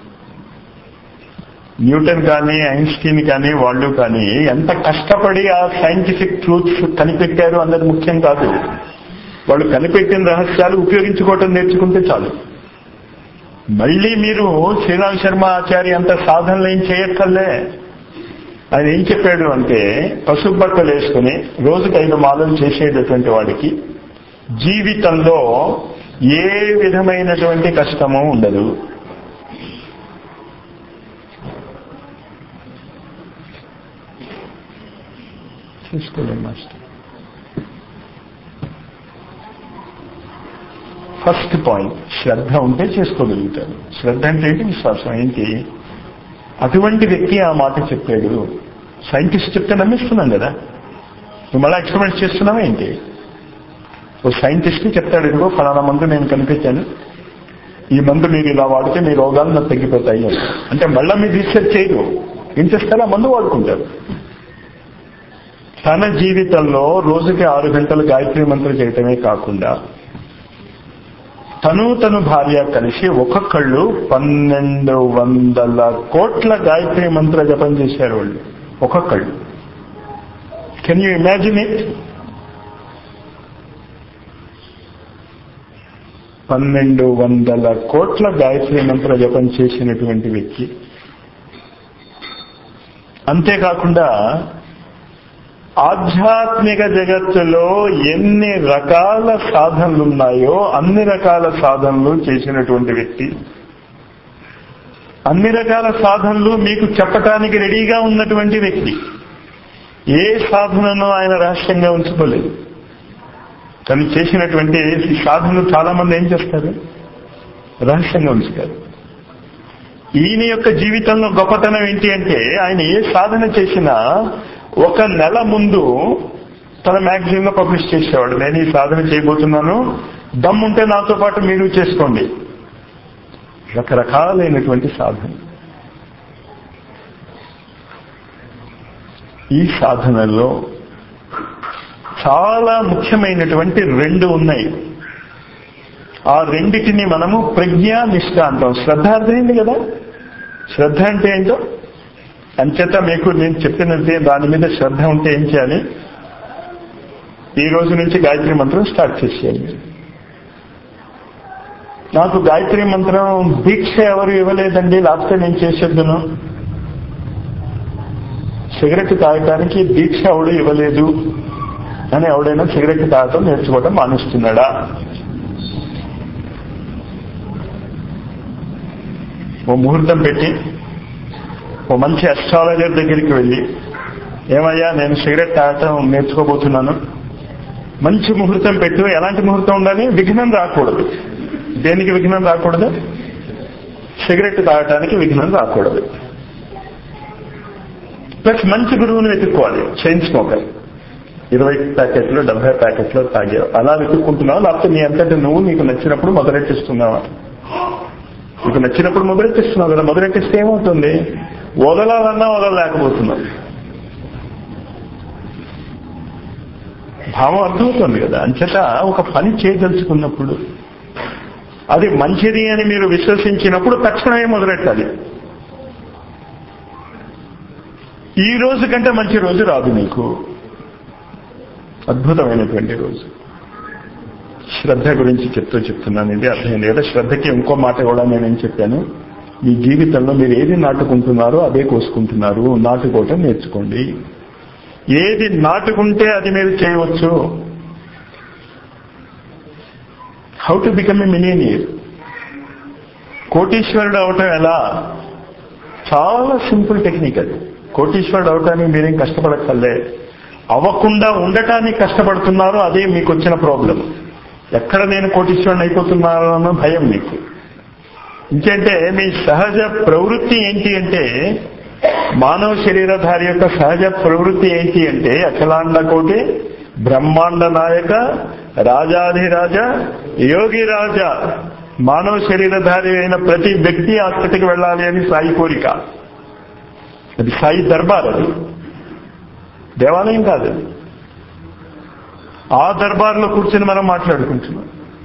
A: న్యూటన్ కానీ ఐన్స్టీన్ కానీ వాళ్ళు కానీ ఎంత కష్టపడి ఆ సైంటిఫిక్ ట్రూత్స్ కనిపెట్టారు అన్నది ముఖ్యం కాదు వాళ్ళు కనిపెట్టిన రహస్యాలు ఉపయోగించుకోవటం నేర్చుకుంటే చాలు మళ్ళీ మీరు శ్రీరామ్ శర్మ ఆచార్య అంత సాధనలు ఏం చేయక్కర్లే ఆయన ఏం చెప్పాడు అంటే పసుపు బట్టలు వేసుకుని రోజుకి ఐదు మాలలు చేసేటటువంటి వాడికి జీవితంలో ఏ విధమైనటువంటి కష్టము ఉండదు చూసుకోలేం మాస్టర్ ఫస్ట్ పాయింట్ శ్రద్ధ ఉంటే చేసుకోగలుగుతారు శ్రద్ధ అంటే ఏంటి విశ్వాసం ఏంటి అటువంటి వ్యక్తి ఆ మాట చెప్పాడు సైంటిస్ట్ చెప్తే నమ్మిస్తున్నాం కదా నువ్వు మళ్ళీ ఎక్స్పెరిమెంట్స్ చేస్తున్నావా ఏంటి ఓ సైంటిస్ట్ చెప్తాడు ఇదిగో ఫలానా మందు నేను కనిపెట్టాను ఈ మందు మీరు ఇలా వాడితే మీ రోగాలు నాకు తగ్గిపోతాయి అని అంటే మళ్ళీ మీరు రీసెర్చ్ చేయరు ఏం చేస్తారో ఆ మందు వాడుకుంటారు తన జీవితంలో రోజుకి ఆరు గంటలు గాయత్రి మంత్రం చేయటమే కాకుండా తను తను భార్య కలిసి ఒక్కొక్కళ్ళు పన్నెండు వందల కోట్ల గాయత్రి మంత్ర జపం చేశారు వాళ్ళు ఒక్కొక్కళ్ళు కెన్ యూ ఇమాజిన్ ఇట్ పన్నెండు వందల కోట్ల గాయత్రి మంత్ర జపం చేసినటువంటి వ్యక్తి అంతేకాకుండా ఆధ్యాత్మిక జగత్తులో ఎన్ని రకాల సాధనలు ఉన్నాయో అన్ని రకాల సాధనలు చేసినటువంటి వ్యక్తి అన్ని రకాల సాధనలు మీకు చెప్పటానికి రెడీగా ఉన్నటువంటి వ్యక్తి ఏ సాధనను ఆయన రహస్యంగా ఉంచుకోలేదు తను చేసినటువంటి ఈ సాధనలు చాలా మంది ఏం చేస్తారు రహస్యంగా ఉంచుతారు ఈయన యొక్క జీవితంలో గొప్పతనం ఏంటి అంటే ఆయన ఏ సాధన చేసినా ఒక నెల ముందు తన మ్యాగజైన్ లో పబ్లిష్ చేసేవాడు నేను ఈ సాధన చేయబోతున్నాను దమ్ముంటే నాతో పాటు మీరు చేసుకోండి రకరకాలైనటువంటి సాధన ఈ సాధనలో చాలా ముఖ్యమైనటువంటి రెండు ఉన్నాయి ఆ రెండిటిని మనము ప్రజ్ఞా నిష్ఠ అంటాం శ్రద్ధ అర్థమైంది కదా శ్రద్ధ అంటే ఏంటో అంచేత మీకు నేను చెప్పినట్టే దాని మీద శ్రద్ధ ఉంటే ఏం చేయాలి ఈ రోజు నుంచి గాయత్రి మంత్రం స్టార్ట్ చేసేయాలి మీరు నాకు గాయత్రి మంత్రం దీక్ష ఎవరు ఇవ్వలేదండి లేకపోతే నేను చేసేద్దును సిగరెట్ తాగటానికి దీక్ష ఎవడు ఇవ్వలేదు అని ఎవడైనా సిగరెట్ తాగటం నేర్చుకోవడం మానేస్తున్నాడా ఓ ముహూర్తం పెట్టి ఓ మంచి అస్ట్రాలజర్ దగ్గరికి వెళ్ళి ఏమయ్యా నేను సిగరెట్ తాగటం నేర్చుకోబోతున్నాను మంచి ముహూర్తం పెట్టు ఎలాంటి ముహూర్తం ఉండాలి విఘ్నం రాకూడదు దేనికి విఘ్నం రాకూడదు సిగరెట్ తాగటానికి విఘ్నం రాకూడదు ప్లస్ మంచి గురువుని వెతుక్కోవాలి చైన్ స్మోకర్ ఇరవై ప్యాకెట్లు డెబ్బై ప్యాకెట్లు తాగావు అలా వెతుక్కుంటున్నావు లేకపోతే నీ అంతటి నువ్వు నీకు నచ్చినప్పుడు మొదలెట్టిస్తున్నావా నీకు నచ్చినప్పుడు మొదలెట్టిస్తున్నావు కదా మొదలెట్టిస్తే ఏమవుతుంది వదలాలన్నా వదలలేకపోతున్నావు భావం అర్థమవుతుంది కదా అంచేత ఒక పని చేయదలుచుకున్నప్పుడు అది మంచిది అని మీరు విశ్వసించినప్పుడు తక్షణమే మొదలెట్టాలి ఈ రోజు కంటే మంచి రోజు రాదు మీకు అద్భుతమైనటువంటి రోజు శ్రద్ధ గురించి చెప్తూ చెప్తున్నాను ఇది అర్థమైంది కదా శ్రద్ధకి ఇంకో మాట కూడా నేనేం చెప్పాను మీ జీవితంలో మీరు ఏది నాటుకుంటున్నారో అదే కోసుకుంటున్నారు నాటుకోవటం నేర్చుకోండి ఏది నాటుకుంటే అది మీరు చేయవచ్చు how to become a millionaire కోటీశ్వరుడు అవటం ఎలా చాలా సింపుల్ టెక్నిక్ అది కోటీశ్వరుడు అవటానికి మీరేం కష్టపడక్కర్లే అవ్వకుండా ఉండటానికి కష్టపడుతున్నారు అదే మీకు వచ్చిన ప్రాబ్లం ఎక్కడ నేను కోటీశ్వరుని అయిపోతున్నాను అన్న భయం మీకు ఇంకంటే మీ సహజ ప్రవృత్తి ఏంటి అంటే మానవ శరీరధారి యొక్క సహజ ప్రవృత్తి ఏంటి అంటే అఖిలాండ కోటి బ్రహ్మాండ నాయక రాజాధిరాజ యోగి రాజా మానవ శరీరధారి అయిన ప్రతి వ్యక్తి ఆ స్థితికి వెళ్ళాలి అని సాయి కోరిక అది సాయి దర్బార్ అది దేవాలయం కాదు అది ఆ దర్బార్లో కూర్చొని మనం మాట్లాడుకుంటున్నాం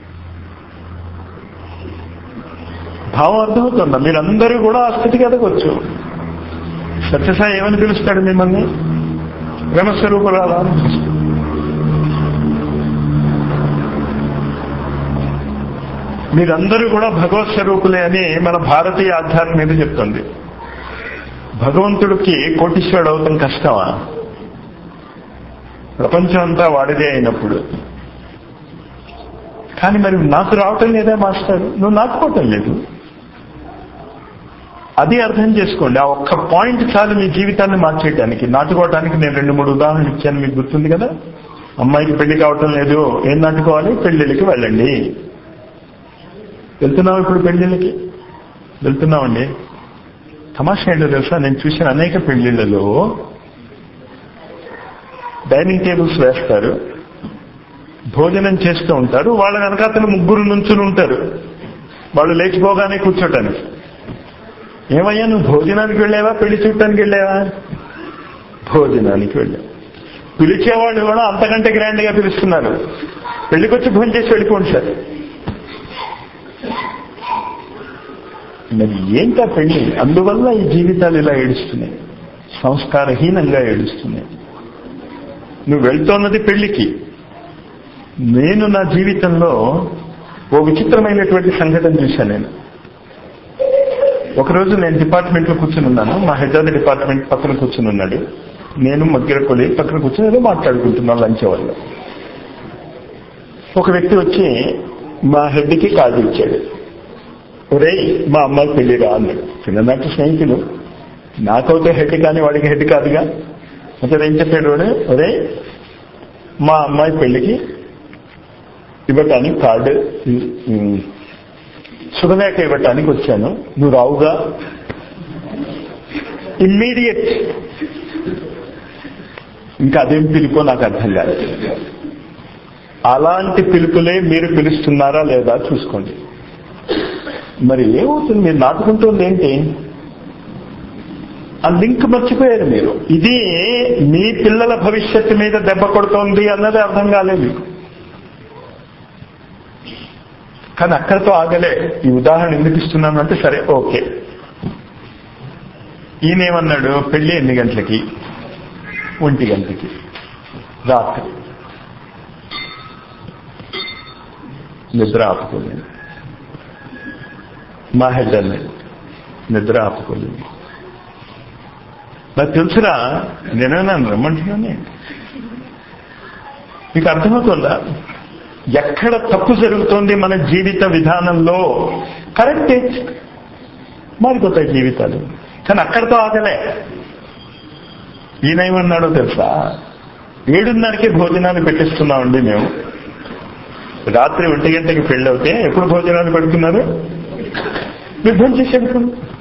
A: భావం అర్థమవుతుందా మీరందరూ కూడా ఆ స్థితికి ఎదగొచ్చు సత్యసాయి ఏమని పిలుస్తాడు మిమ్మల్ని బ్రహ్మస్వరూపురాలా అని పిలుస్తాడు మీరందరూ కూడా భగవత్ స్వరూపులే అని మన భారతీయ ఆధ్యాత్మికత చెప్తుంది భగవంతుడికి కోటీశ్వరుడు అవటం కష్టమా ప్రపంచం అంతా వాడిదే అయినప్పుడు కానీ మరి నాకు రావటం లేదా మాస్టర్ నువ్వు నాటుకోవటం లేదు అది అర్థం చేసుకోండి ఆ ఒక్క పాయింట్ చాలు మీ జీవితాన్ని మార్చేయడానికి నాటుకోవడానికి నేను రెండు మూడు ఉదాహరణలు ఇచ్చాను మీకు గుర్తుంది కదా అమ్మాయికి పెళ్లి కావటం లేదు ఏం నాటుకోవాలి పెళ్లిళ్ళకి వెళ్ళండి వెళ్తున్నాం ఇప్పుడు పెళ్లిళ్ళకి వెళ్తున్నామండి తమాషా ఏంటో తెలుసా నేను చూసిన అనేక పెళ్లిళ్లలో డైనింగ్ టేబుల్స్ వేస్తారు భోజనం చేస్తూ ఉంటారు వాళ్ళ వెనకాతలు ముగ్గురు నుంచుని ఉంటారు వాళ్ళు లేచిపోగానే కూర్చోటానికి ఏమయ్యా నువ్వు భోజనానికి వెళ్ళావా పెళ్లి చూడటానికి వెళ్ళావా భోజనానికి వెళ్ళావు పిలిచేవాళ్ళు కూడా అంతకంటే గ్రాండ్ గా పిలుస్తున్నారు పెళ్లికొచ్చి భోజనం చేసి వెళ్ళిపోండి సార్ మరి ఏంటా పెళ్లి అందువల్ల ఈ జీవితాలు ఇలా ఏడుస్తున్నాయి సంస్కారహీనంగా ఏడుస్తున్నాయి నువ్వు వెళ్తున్నది పెళ్లికి నేను నా జీవితంలో ఓ విచిత్రమైనటువంటి సంఘటన చూశాను నేను ఒకరోజు నేను డిపార్ట్మెంట్ లో కూర్చుని ఉన్నాను మా హెడ్ ఆఫ్ ది డిపార్ట్మెంట్ పక్కన కూర్చుని ఉన్నాడు నేను మధ్య కొలి పక్కన కూర్చొని ఏదో మాట్లాడుకుంటున్నాను లంచ్ అవర్లో ఒక వ్యక్తి వచ్చి మా హెడ్కి కార్డు ఇచ్చాడు ఒరే మా అమ్మాయి పెళ్లిరా అన్నాడు చిన్ననాటి స్నేహితులు నాకైతే హెడ్ కానీ వాడికి హెడ్ కాదుగా అతను ఏం చెప్పాడు వాడు ఒరే మా అమ్మాయి పెళ్లికి ఇవ్వటానికి కార్డు ఉమ్, శుభలేఖ ఇవ్వటానికి వచ్చాను నువ్వు రావుగా ఇమ్మీడియట్ ఇంకా అదేం పిలుపో నాకు అర్థం కాదు అలాంటి పిలుపులే మీరు పిలుస్తున్నారా లేదా చూసుకోండి మరి ఏమవుతుంది మీరు నాటుకుంటుంది ఏంటి ఆ లింక్ మర్చిపోయారు మీరు ఇది మీ పిల్లల భవిష్యత్తు మీద దెబ్బ కొడుతోంది అన్నది అర్థం కాలేదు మీకు కానీ అక్కడితో ఆగలే ఈ ఉదాహరణ ఎందుకు ఇస్తున్నాను అంటే సరే ఓకే ఈయనేమన్నాడు పెళ్లి ఎన్ని గంటలకి ఒంటి గంటకి రాత్రి నిద్ర ఆపుకోలేదు మా హెడ్ అన్నది నిద్ర ఆపుకోలేదు నాకు తెలుసురా నేనే నన్ను రమ్మంటున్నానే మీకు అర్థమవుతుందా ఎక్కడ తప్పు జరుగుతోంది మన జీవిత విధానంలో కరెక్టే మారిపోతాయి జీవితాలు కానీ అక్కడితో ఆగలే ఈయనేమన్నాడో తెలుసా ఏడున్నరకే భోజనాలు పెట్టిస్తున్నామండి మేము రాత్రి ఒంటి గంటకి పెళ్ళి అవుతే ఎప్పుడు భోజనాలు పెడుతున్నారు మీరు భోజనం చేసేందుకు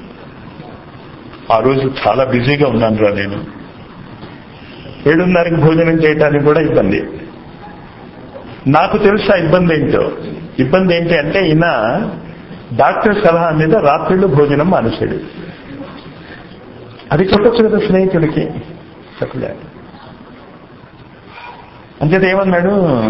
A: ఆ రోజు చాలా బిజీగా ఉన్నాను రా నేను ఏడున్నరకి భోజనం చేయడానికి కూడా ఇబ్బంది నాకు తెలుసు ఆ ఇబ్బంది ఏంటో ఇబ్బంది ఏంటి అంటే ఈయన డాక్టర్ సలహా మీద రాత్రిళ్ళు భోజనం మానేశాడు అది చెప్పచ్చు కదా స్నేహితుడికి చెప్పలే అంచేత ఏమన్నాడు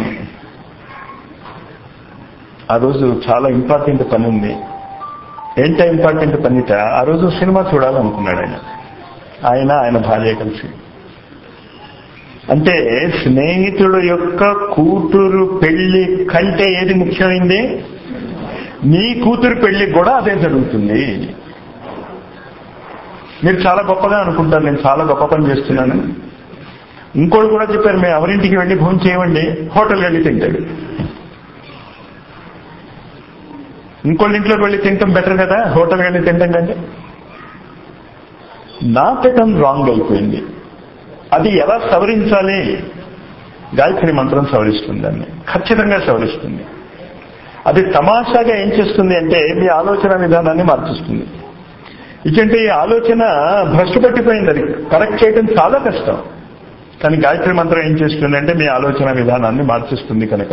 A: ఆ రోజు చాలా ఇంపార్టెంట్ పని ఉంది ఏంటో ఇంపార్టెంట్ పనిట ఆ రోజు సినిమా చూడాలనుకున్నాడు ఆయన ఆయన ఆయన భార్య కలిసి అంటే స్నేహితుడు యొక్క కూతురు పెళ్లి కంటే ఏది ముఖ్యమైంది నీ కూతురు పెళ్లికి కూడా అదే జరుగుతుంది మీరు చాలా గొప్పగా అనుకుంటారు నేను చాలా గొప్ప పని చేస్తున్నాను ఇంకోటి కూడా చెప్పారు మేము ఎవరింటికి వెళ్ళి భోజనం చేయమండి హోటల్ వెళ్ళి తింటాడు ఇంకోళ్ళ ఇంట్లోకి వెళ్ళి తింటాం బెటర్ కదా హోటల్ వెళ్ళి తింటాం కంటే నా పెట్టం రాంగ్ అయిపోయింది అది ఎలా సవరించాలి గాయత్రి మంత్రం సవరిస్తుంది దాన్ని ఖచ్చితంగా సవరిస్తుంది అది తమాషాగా ఏం చేస్తుంది అంటే మీ ఆలోచన విధానాన్ని మార్చిస్తుంది ఇటువంటి ఈ ఆలోచన భ్రష్టు పట్టిపోయింది అది కరెక్ట్ చేయడం చాలా కష్టం కానీ గాయత్రి మంత్రం ఏం చేస్తుంది అంటే మీ ఆలోచన విధానాన్ని మార్చిస్తుంది కనుక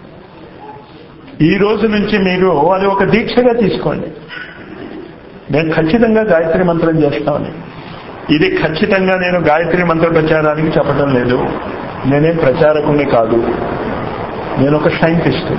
A: ఈ రోజు నుంచి మీరు అది ఒక దీక్షగా తీసుకోండి నేను ఖచ్చితంగా గాయత్రి మంత్రం చేస్తామని ఇది ఖచ్చితంగా నేను గాయత్రి మంత్ర ప్రచారానికి చెప్పడం లేదు నేనేం ప్రచారకుని కాదు నేను ఒక సైంటిస్ట్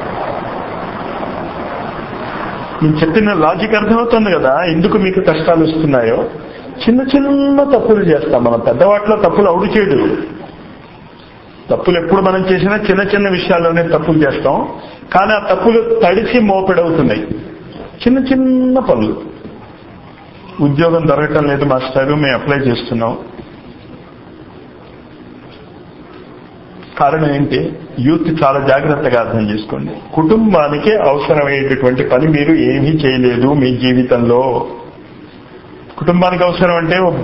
A: నేను చెప్పిన లాజిక్ అర్థమవుతుంది కదా ఎందుకు మీకు కష్టాలు వస్తున్నాయో చిన్న చిన్న తప్పులు చేస్తాం మనం పెద్దవాటిలో తప్పులు అవుడు చేయడు తప్పులు ఎప్పుడు మనం చేసినా చిన్న చిన్న విషయాల్లోనే తప్పులు చేస్తాం కానీ ఆ తప్పులు తడిసి మోపెడవుతున్నాయి చిన్న చిన్న పనులు ఉద్యోగం దొరకటం లేదు మాస్టారు మేము అప్లై చేస్తున్నాం కారణం ఏంటి యూత్ చాలా జాగ్రత్తగా అర్థం చేసుకోండి కుటుంబానికి అవసరమయ్యేటటువంటి పని మీరు ఏమీ చేయలేదు మీ జీవితంలో కుటుంబానికి అవసరం అంటే ఓ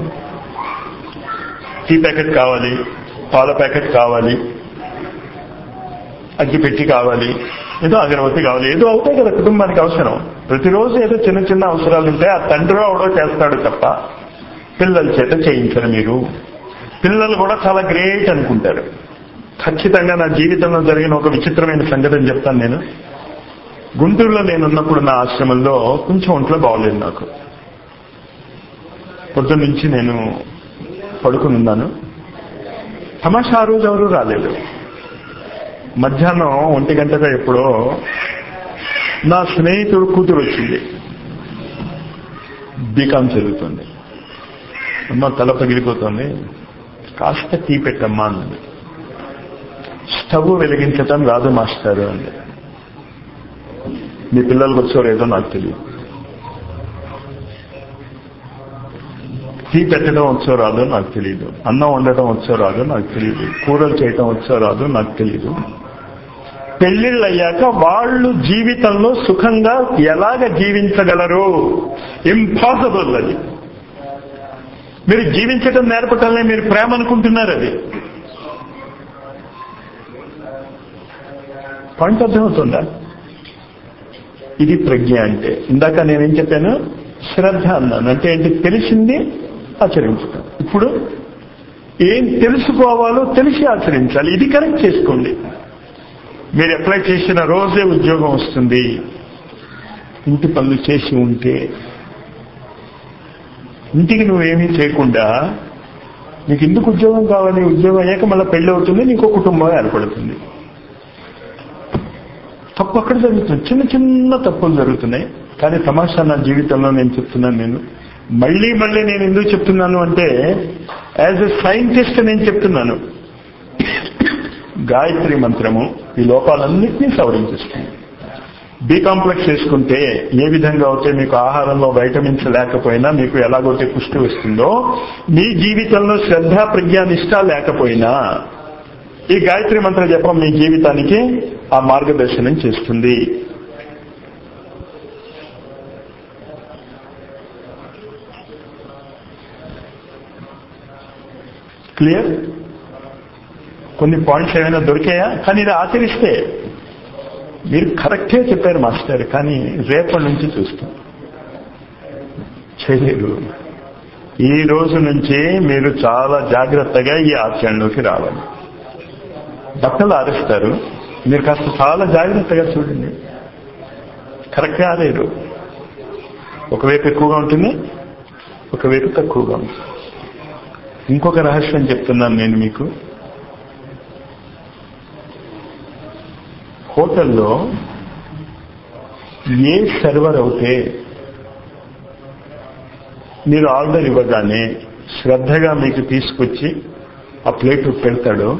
A: టీ ప్యాకెట్ కావాలి పాల ప్యాకెట్ కావాలి అగ్గిపెట్టి కావాలి ఏదో అగరవతి కావాలి ఏదో అవుతాయి కదా కుటుంబానికి అవసరం ప్రతిరోజు ఏదో చిన్న చిన్న అవసరాలు ఉంటాయి ఆ తండ్రి అవడో చేస్తాడు తప్ప పిల్లల చేత చేయించరు మీరు పిల్లలు కూడా చాలా గ్రేట్ అనుకుంటారు ఖచ్చితంగా నా జీవితంలో జరిగిన ఒక విచిత్రమైన సంగతి చెప్తాను నేను గుంటూరులో నేను ఉన్నప్పుడు నా ఆశ్రమంలో కొంచెం ఒంట్లో బాగోలేదు నాకు పొద్దున్న నుంచి నేను పడుకుని ఉన్నాను తమాషా ఆ రోజు ఎవరు రాలేదు మధ్యాహ్నం ఒంటి గంటగా ఎప్పుడో నా స్నేహితుడు కూతురు వచ్చింది బీకాం చదువుతుంది అమ్మ తల పగిలిపోతుంది కాస్త టీ పెట్టమ్మా అన్నది స్టవ్ వెలిగించటం రాదు మాస్టారు అంది మీ పిల్లలకు వచ్చారో ఏదో నాకు తెలియదు టీ పెట్టడం వచ్చో రాదో నాకు తెలియదు అన్నం వండటం వచ్చో రాదో నాకు తెలియదు కూరలు చేయటం వచ్చో రాదో నాకు తెలియదు పెళ్లిళ్ళు అయ్యాక వాళ్ళు జీవితంలో సుఖంగా ఎలాగ జీవించగలరు ఇంపాసిబుల్ అది మీరు జీవించటం నేర్పటంలో మీరు ప్రేమ అనుకుంటున్నారు అది పాయింట్ అర్థమవుతుందా ఇది ప్రజ్ఞ అంటే ఇందాక నేనేం చెప్పాను శ్రద్ధ అన్నాను అంటే ఏంటి తెలిసింది ఆచరించటం ఇప్పుడు ఏం తెలుసుకోవాలో తెలిసి ఆచరించాలి ఇది కరెక్ట్ చేసుకోండి మీరు అప్లై చేసిన రోజే ఉద్యోగం వస్తుంది ఇంటి పనులు చేసి ఉంటే ఇంటికి నువ్వేమీ చేయకుండా నీకు ఎందుకు ఉద్యోగం కావాలి ఉద్యోగం అయ్యాక మళ్ళీ పెళ్లి అవుతుంది నీకు కుటుంబం ఏర్పడుతుంది తప్పు అక్కడ జరుగుతుంది చిన్న చిన్న తప్పులు జరుగుతున్నాయి కానీ తమాషా నా జీవితంలో నేను చెప్తున్నాను నేను మళ్ళీ మళ్ళీ నేను ఎందుకు చెప్తున్నాను అంటే యాజ్ ఎ సైంటిస్ట్ నేను చెప్తున్నాను గాయత్రి మంత్రము ఈ లోపాలన్నింటినీ సవరించేస్తుంది బి కాంప్లెక్స్ వేసుకుంటే ఏ విధంగా అయితే మీకు ఆహారంలో వైటమిన్స్ లేకపోయినా మీకు ఎలాగైతే పుష్టి వస్తుందో మీ జీవితంలో శ్రద్ధ ప్రజ్ఞానిష్ట లేకపోయినా ఈ గాయత్రి మంత్ర జపం మీ జీవితానికి ఆ మార్గదర్శనం చేస్తుంది క్లియర్ కొన్ని పాయింట్స్ ఏమైనా దొరికాయా కానీ ఇది ఆచరిస్తే మీరు కరెక్టే చెప్పారు మాస్టర్ కానీ రేపటి నుంచి చూస్తాం చేయలేరు ఈ రోజు నుంచి మీరు చాలా జాగ్రత్తగా ఈ ఆచరణలోకి రావాలి బట్టలు ఆరేస్తారు మీరు కాస్త చాలా జాగ్రత్తగా చూడండి కరెక్ట్గా ఆరేరు ఒకవైపు ఎక్కువగా ఉంటుంది ఒకవైపు తక్కువగా ఉంటుంది ఇంకొక రహస్యం చెప్తున్నాను నేను మీకు హోటల్లో ఏ సర్వర్ అవుతే మీరు ఆర్డర్ ఇవ్వగానే శ్రద్ధగా మీకు తీసుకొచ్చి ఆ ప్లేట్ పెడతాడో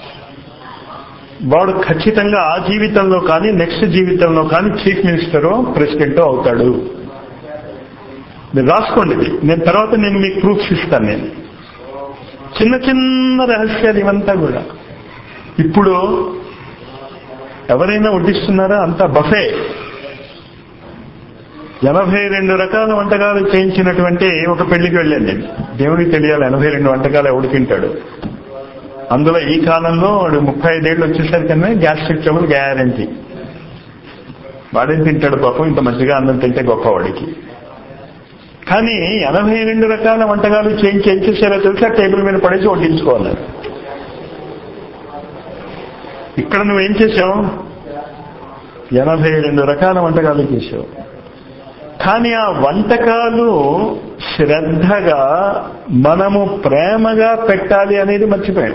A: వాడు ఖచ్చితంగా ఆ జీవితంలో కానీ నెక్స్ట్ జీవితంలో కానీ చీఫ్ మినిస్టరో ప్రెసిడెంటో అవుతాడు మీరు రాసుకోండి ఇది. నేను తర్వాత నేను మీకు ప్రూఫ్స్ ఇస్తాను నేను చిన్న చిన్న రహస్యాలు ఇవంతా కూడా ఇప్పుడు ఎవరైనా వడ్డిస్తున్నారా అంతా బఫే ఎనభై రెండు రకాల వంటకాలు చేయించినటువంటి ఒక పెళ్లికి వెళ్ళాను నేను దేవుడికి తెలియాలి ఎనభై రెండు వంటకాలు ఎవడు తింటాడు అందులో ఈ కాలంలో వాడు ముప్పై ఐదేళ్ళు వచ్చేసరికన్నా గ్యాస్ట్రిక్ ట్రబుల్ గ్యారంటీ వాడేం తింటాడు పాపం ఇంత మంచిగా అన్నం తింటే గొప్పవాడికి కానీ ఎనభై రెండు రకాల వంటకాలు చేయించి ఏం చేశారో తెలిసి ఆ టేబుల్ మీద పడేసి వడ్డించుకోవాలి ఇక్కడ నువ్వేం చేసావు ఎనభై రెండు రకాల వంటకాలు చేసావు కానీ ఆ వంటకాలు శ్రద్ధగా మనము ప్రేమగా పెట్టాలి అనేది మర్చిపోయాం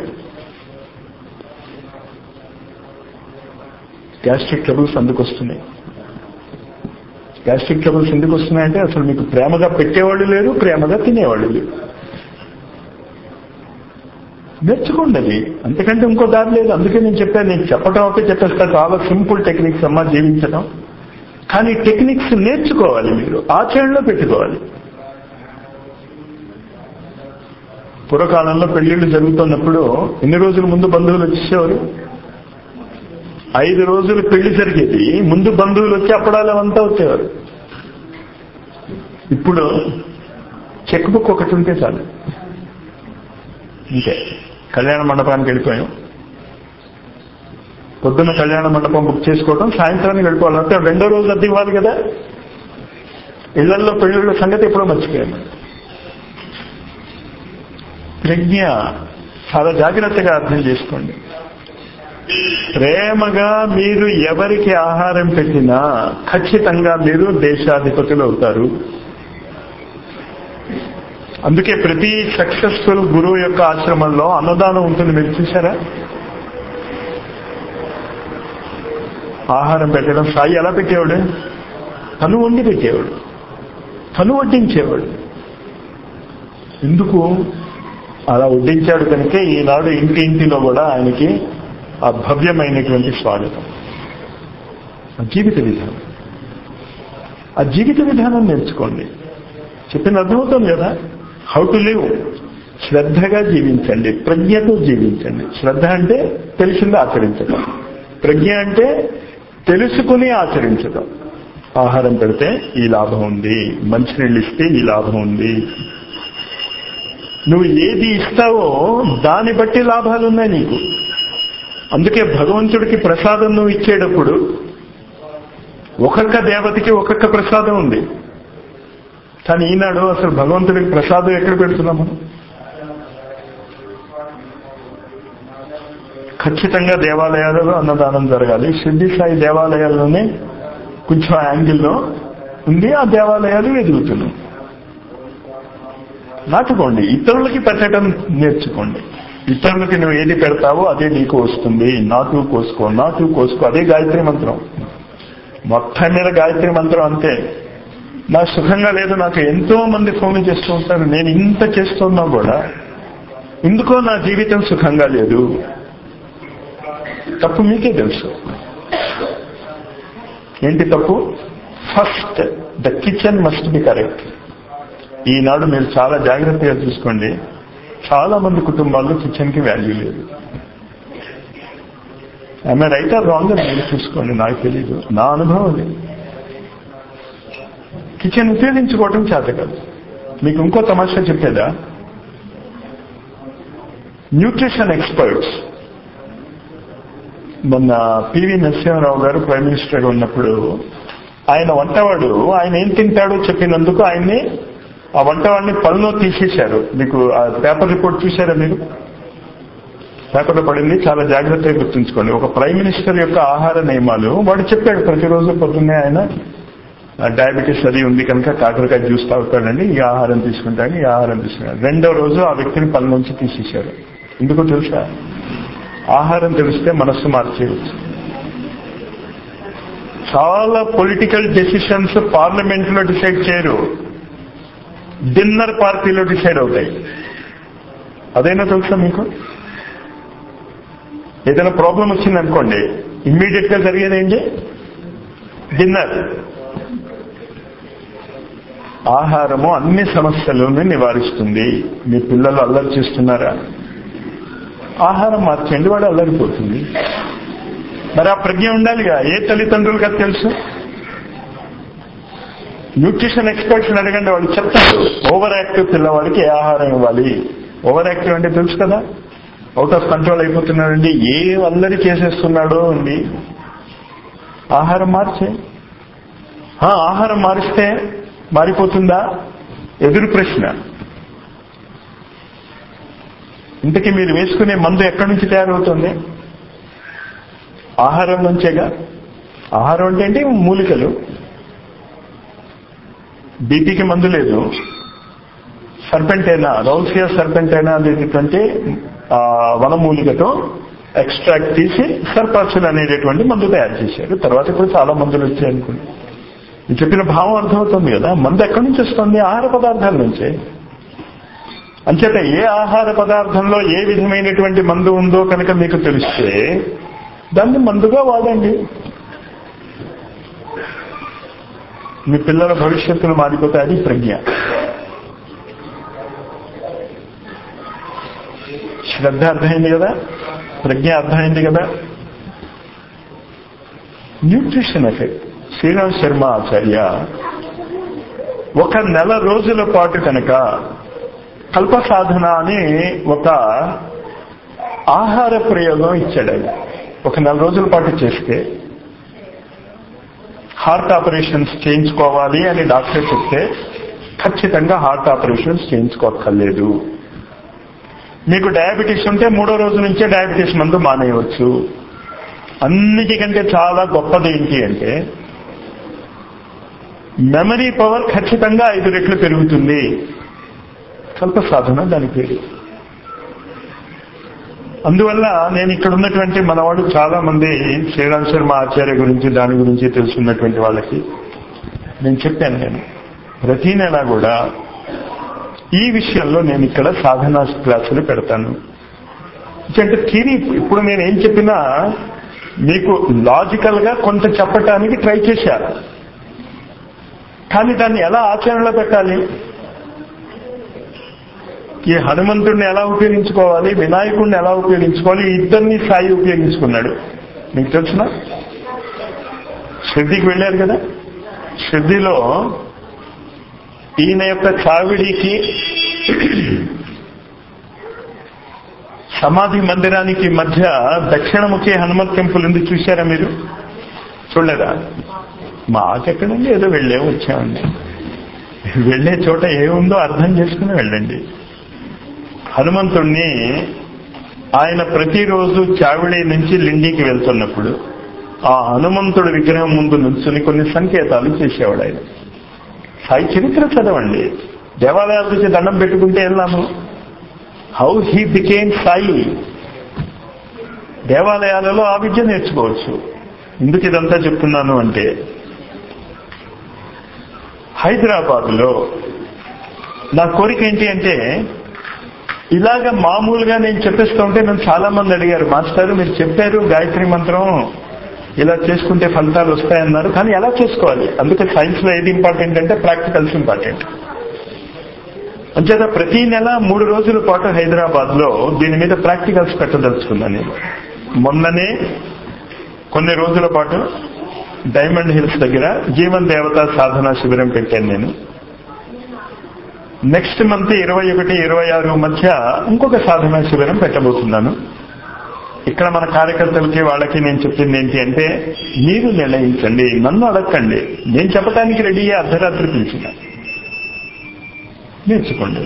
A: గ్యాస్ట్రిక్ ట్రబుల్స్ అందుకు వస్తున్నాయి గ్యాస్ట్రిక్ ట్రబుల్స్ ఎందుకు వస్తున్నాయంటే అసలు మీకు ప్రేమగా పెట్టేవాళ్ళు లేరు ప్రేమగా తినేవాళ్ళు లేరు నేర్చుకోండి అది అంతకంటే ఇంకో దారి లేదు అందుకే నేను చెప్పాను నేను చెప్పడం అయితే చెప్పేస్తా చాలా సింపుల్ టెక్నిక్స్ అమ్మా జీవించడం కానీ టెక్నిక్స్ నేర్చుకోవాలి మీరు ఆచరణలో పెట్టుకోవాలి పూర్వకాలంలో పెళ్లిళ్ళు జరుగుతున్నప్పుడు ఎన్ని రోజుల ముందు బంధువులు వచ్చేసేవారు ఐదు రోజులు పెళ్లి జరిగేది ముందు బంధువులు వచ్చి అప్పడాలు అంతా వచ్చేవారు ఇప్పుడు చెక్ బుక్ ఒకటి ఉంటే చాలు అంతే కళ్యాణ మండపానికి వెళ్ళిపోయాం పొద్దున్న కళ్యాణ మండపం బుక్ చేసుకోవడం సాయంత్రానికి వెళ్ళిపోవాలి అంటే రెండో రోజు అద్దె ఇవ్వాలి కదా ఇళ్లలో పెళ్లిళ్ళ సంగతి ఎప్పుడో మర్చిపోయాము ప్రజ్ఞ చాలా జాగ్రత్తగా అర్థం చేసుకోండి ప్రేమగా మీరు ఎవరికి ఆహారం పెట్టినా ఖచ్చితంగా మీరు దేశాధిపతులు అవుతారు అందుకే ప్రతి సక్సెస్ఫుల్ గురువు యొక్క ఆశ్రమంలో అన్నదానం ఉంటుంది మీరు చూసారా ఆహారం పెట్టడం సాయి ఎలా పెట్టేవాడు తను వండి పెట్టేవాడు తను వడ్డించేవాడు ఎందుకు అలా వడ్డించాడు కనుక ఈనాడు ఇంటి ఇంటిలో కూడా ఆయనకి ఆ భవ్యమైనటువంటి స్వాగతం ఆ జీవిత విధానం ఆ జీవిత విధానం నేర్చుకోండి చెప్పిన అర్థమవుతుంది కదా హౌ టు లివ్ శ్రద్ధగా జీవించండి ప్రజ్ఞతో జీవించండి శ్రద్ధ అంటే తెలిసింది ఆచరించడం ప్రజ్ఞ అంటే తెలుసుకుని ఆచరించడం ఆహారం పెడితే ఈ లాభం ఉంది మంచినీళ్ళు ఇస్తే ఈ లాభం ఉంది నువ్వు ఏది ఇస్తావో దాన్ని బట్టి లాభాలు ఉన్నాయి నీకు అందుకే భగవంతుడికి ప్రసాదం నువ్వు ఇచ్చేటప్పుడు ఒక్కొక్క దేవతకి ఒక్కొక్క ప్రసాదం ఉంది కానీ ఈనాడు అసలు భగవంతుడికి ప్రసాదం ఎక్కడ పెడుతున్నాం మనం ఖచ్చితంగా దేవాలయాలలో అన్నదానం జరగాలి షిర్డి సాయి దేవాలయాల్లోనే కొంచెం యాంగిల్లో ఉంది ఆ దేవాలయాలు ఎదుగుతున్నాయి నాటుకోండి ఇతరులకి పెట్టడం నేర్చుకోండి ఇతరులకి నువ్వు ఏది పెడతావో అదే నీకు వస్తుంది నాటు కోసుకో నాటు కోసుకో అదే గాయత్రి మంత్రం మొత్తం మీద గాయత్రి మంత్రం అంతే నా సుఖంగా లేదు నాకు ఎంతో మంది ఫోన్ చేస్తూ ఉంటారు నేను ఇంత చేస్తున్నా కూడా ఎందుకో నా జీవితం సుఖంగా లేదు తప్పు మీకే తెలుసు ఏంటి తప్పు first the kitchen must be correct ఈనాడు మీరు చాలా జాగ్రత్తగా చూసుకోండి చాలా మంది కుటుంబాల్లో కిచెన్ కి వాల్యూ లేదు ఆమె రైట్ ఆర్ రాంగ్ మీరు చూసుకోండి నాకు తెలీదు నా అనుభవం అది కిచెన్ ఉపయోగించుకోవటం చేత కాదు మీకు ఇంకో తమాషా చెప్పేదా న్యూట్రిషన్ ఎక్స్పర్ట్స్ మొన్న పివి నరసింహారావు గారు ప్రైమ్ మినిస్టర్గా ఉన్నప్పుడు ఆయన వంటవాడు ఆయన ఏం తింటాడో చెప్పినందుకు ఆయన్ని ఆ వంటవాడిని పనిలో తీసేశారు మీకు ఆ పేపర్ రిపోర్ట్ చూశారా మీరు పేపర్లో పడింది చాలా జాగ్రత్తగా గుర్తుంచుకోండి ఒక ప్రైమ్ మినిస్టర్ యొక్క ఆహార నియమాలు వాడు చెప్పాడు ప్రతిరోజు పొద్దున్నే ఆయన డయాబెటీస్ అది ఉంది కనుక కాకరకాయ జ్యూస్ తాగుతాడండి ఈ ఆహారం తీసుకుంటాడు ఈ ఆహారం తీసుకుంటాడు రెండో రోజు ఆ వ్యక్తిని పని నుంచి తీసేశారు ఎందుకో తెలుసా ఆహారం తెలిస్తే మనస్సు మార్చేయచ్చు చాలా పొలిటికల్ డెసిషన్స్ పార్లమెంట్ లో డిసైడ్ చేయరు డిన్నర్ పార్టీలో డిసైడ్ అవుతాయి అదైనా తెలుసా మీకు ఏదైనా ప్రాబ్లం వచ్చిందనుకోండి ఇమ్మీడియట్ గా జరిగేది ఏంటి డిన్నర్ ఆహారము అన్ని సమస్యలను నివారిస్తుంది మీ పిల్లలు అల్లరి చేస్తున్నారా ఆహారం మార్చండి వాడు అల్లరిపోతుంది మరి ఆ ప్రజ్ఞ ఉండాలిగా ఏ తల్లిదండ్రులుగా తెలుసు న్యూట్రిషన్ ఎక్స్పర్ట్స్ అడగండి వాళ్ళు చెప్తారు ఓవర్ యాక్టివ్ పిల్లవాడికి ఏ ఆహారం ఇవ్వాలి ఓవర్ యాక్టివ్ అంటే తెలుసు కదా అవుట్ ఆఫ్ కంట్రోల్ అయిపోతున్నాడండి ఏ అల్లరి చేసేస్తున్నాడో అండి ఆహారం మార్చే ఆ, ఆహారం మారిస్తే మారిపోతుందా ఎదురు ప్రశ్న ఇంతకీ మీరు వేసుకునే మందు ఎక్కడి నుంచి తయారవుతుంది ఆహారం నుంచేగా ఆహారం అంటే ఏంటి మూలికలు బీపీకి మందు లేదు సర్పెంటైనా రౌల్సియా సర్పెంటైనా అనేటటువంటి ఆ, వనమూలికతో ఎక్స్ట్రాక్ట్ తీసి సర్పాక్సిల్ అనేటటువంటి మందు తయారు చేశారు తర్వాత ఇప్పుడు చాలా మందులు వచ్చాయి అనుకోండి ఈ చెప్పిన భావం అర్థమవుతుంది కదా మందు ఎక్కడి నుంచి వస్తుంది ఆహార పదార్థాల నుంచే అంచేత ఏ ఆహార పదార్థంలో ఏ విధమైనటువంటి మందు ఉందో కనుక మీకు తెలిస్తే దాన్ని మందుగా వాడండి మీ పిల్లల భవిష్యత్తును మారిపోతే అది ప్రజ్ఞ శ్రద్ధ అర్థమైంది కదా ప్రజ్ఞ అర్థమైంది కదా న్యూట్రిషన్ ఎఫెక్ట్ శ్రీరామ్ శర్మ ఆచార్య ఒక నెల రోజుల పాటు కనుక కల్ప సాధన అని ఒక ఆహార ప్రయోగం ఇచ్చాడు ఆయన ఒక నెల రోజుల పాటు చేస్తే హార్ట్ ఆపరేషన్స్ చేయించుకోవాలి అని డాక్టర్ చెప్తే ఖచ్చితంగా హార్ట్ ఆపరేషన్స్ చేయించుకోక్కర్లేదు మీకు డయాబెటీస్ ఉంటే మూడో రోజు నుంచే డయాబెటీస్ మందు మానేయవచ్చు అన్నిటికంటే చాలా గొప్పది ఏంటి అంటే మెమరీ పవర్ ఖచ్చితంగా ఐదు రెట్లు పెరుగుతుంది కల్ప సాధన దాని పేరు అందువల్ల నేను ఇక్కడ ఉన్నటువంటి మనవాడు చాలా మంది శ్రీరామ్ శర్మ ఆచార్య గురించి దాని గురించి తెలుసున్నటువంటి వాళ్ళకి నేను చెప్పాను నేను ప్రతి నెల కూడా ఈ విషయంలో నేను ఇక్కడ సాధనా క్లాసులు పెడతాను అంటే థీరీ ఇప్పుడు నేను ఏం చెప్పినా మీకు లాజికల్ గా కొంత చెప్పటానికి ట్రై చేశారు కానీ దాన్ని ఎలా ఆచరణలో పెట్టాలి ఈ హనుమంతుడిని ఎలా ఉపయోగించుకోవాలి వినాయకుడిని ఎలా ఉపయోగించుకోవాలి ఈ ఇద్దరిని సాయి ఉపయోగించుకున్నాడు మీకు తెలుసిన షిర్డీకి వెళ్ళారు కదా షిర్డీలో ఈయన యొక్క చావిడికి సమాధి మందిరానికి మధ్య దక్షిణముఖి హనుమత్ టెంపుల్ ఉంది చూశారా మీరు చూడలేదా మాకెక్కడండి ఏదో వెళ్ళే వచ్చామండి వెళ్ళే చోట ఏముందో అర్థం చేసుకుని వెళ్ళండి హనుమంతుణ్ణి ఆయన ప్రతిరోజు చావిడి నుంచి లిండికి వెళ్తున్నప్పుడు ఆ హనుమంతుడి విగ్రహం ముందు నుంచుని కొన్ని సంకేతాలు చేసేవాడు ఆయన సాయి చరిత్ర చదవండి దేవాలయాల నుంచి దండం పెట్టుకుంటే వెళ్ళాము హౌ హీ బికేమ్ సాయి దేవాలయాలలో ఆ విద్య నేర్చుకోవచ్చు ఎందుకు ఇదంతా చెప్తున్నాను అంటే హైదరాబాద్ లో నా కోరిక ఏంటి అంటే ఇలాగ మామూలుగా నేను చెప్పేస్తూ ఉంటే నన్ను చాలా మంది అడిగారు మాస్టర్ మీరు చెప్పారు గాయత్రి మంత్రం ఇలా చేసుకుంటే ఫలితాలు వస్తాయన్నారు కానీ ఎలా చేసుకోవాలి అందుకే సైన్స్ లో ఏది ఇంపార్టెంట్ అంటే ప్రాక్టికల్స్ ఇంపార్టెంట్ అంచేత ప్రతి నెల మూడు రోజుల పాటు హైదరాబాద్ లో దీని మీద ప్రాక్టికల్స్ పెట్టదలుచుకున్నాను నేను మొన్ననే కొన్ని రోజుల పాటు డైమండ్ హిల్స్ దగ్గర జీవన్ దేవత సాధన శిబిరం పెట్టాను నేను నెక్స్ట్ మంత్ ఇరవై ఒకటి ఇరవై ఆరు మధ్య ఇంకొక సాధన శిబిరం పెట్టబోతున్నాను ఇక్కడ మన కార్యకర్తలకి వాళ్ళకి నేను చెప్పింది ఏంటి అంటే మీరు నిర్ణయించండి నన్ను అడగండి నేను చెప్పడానికి రెడీ అర్ధరాత్రి పిలిచిన నేర్చుకోండి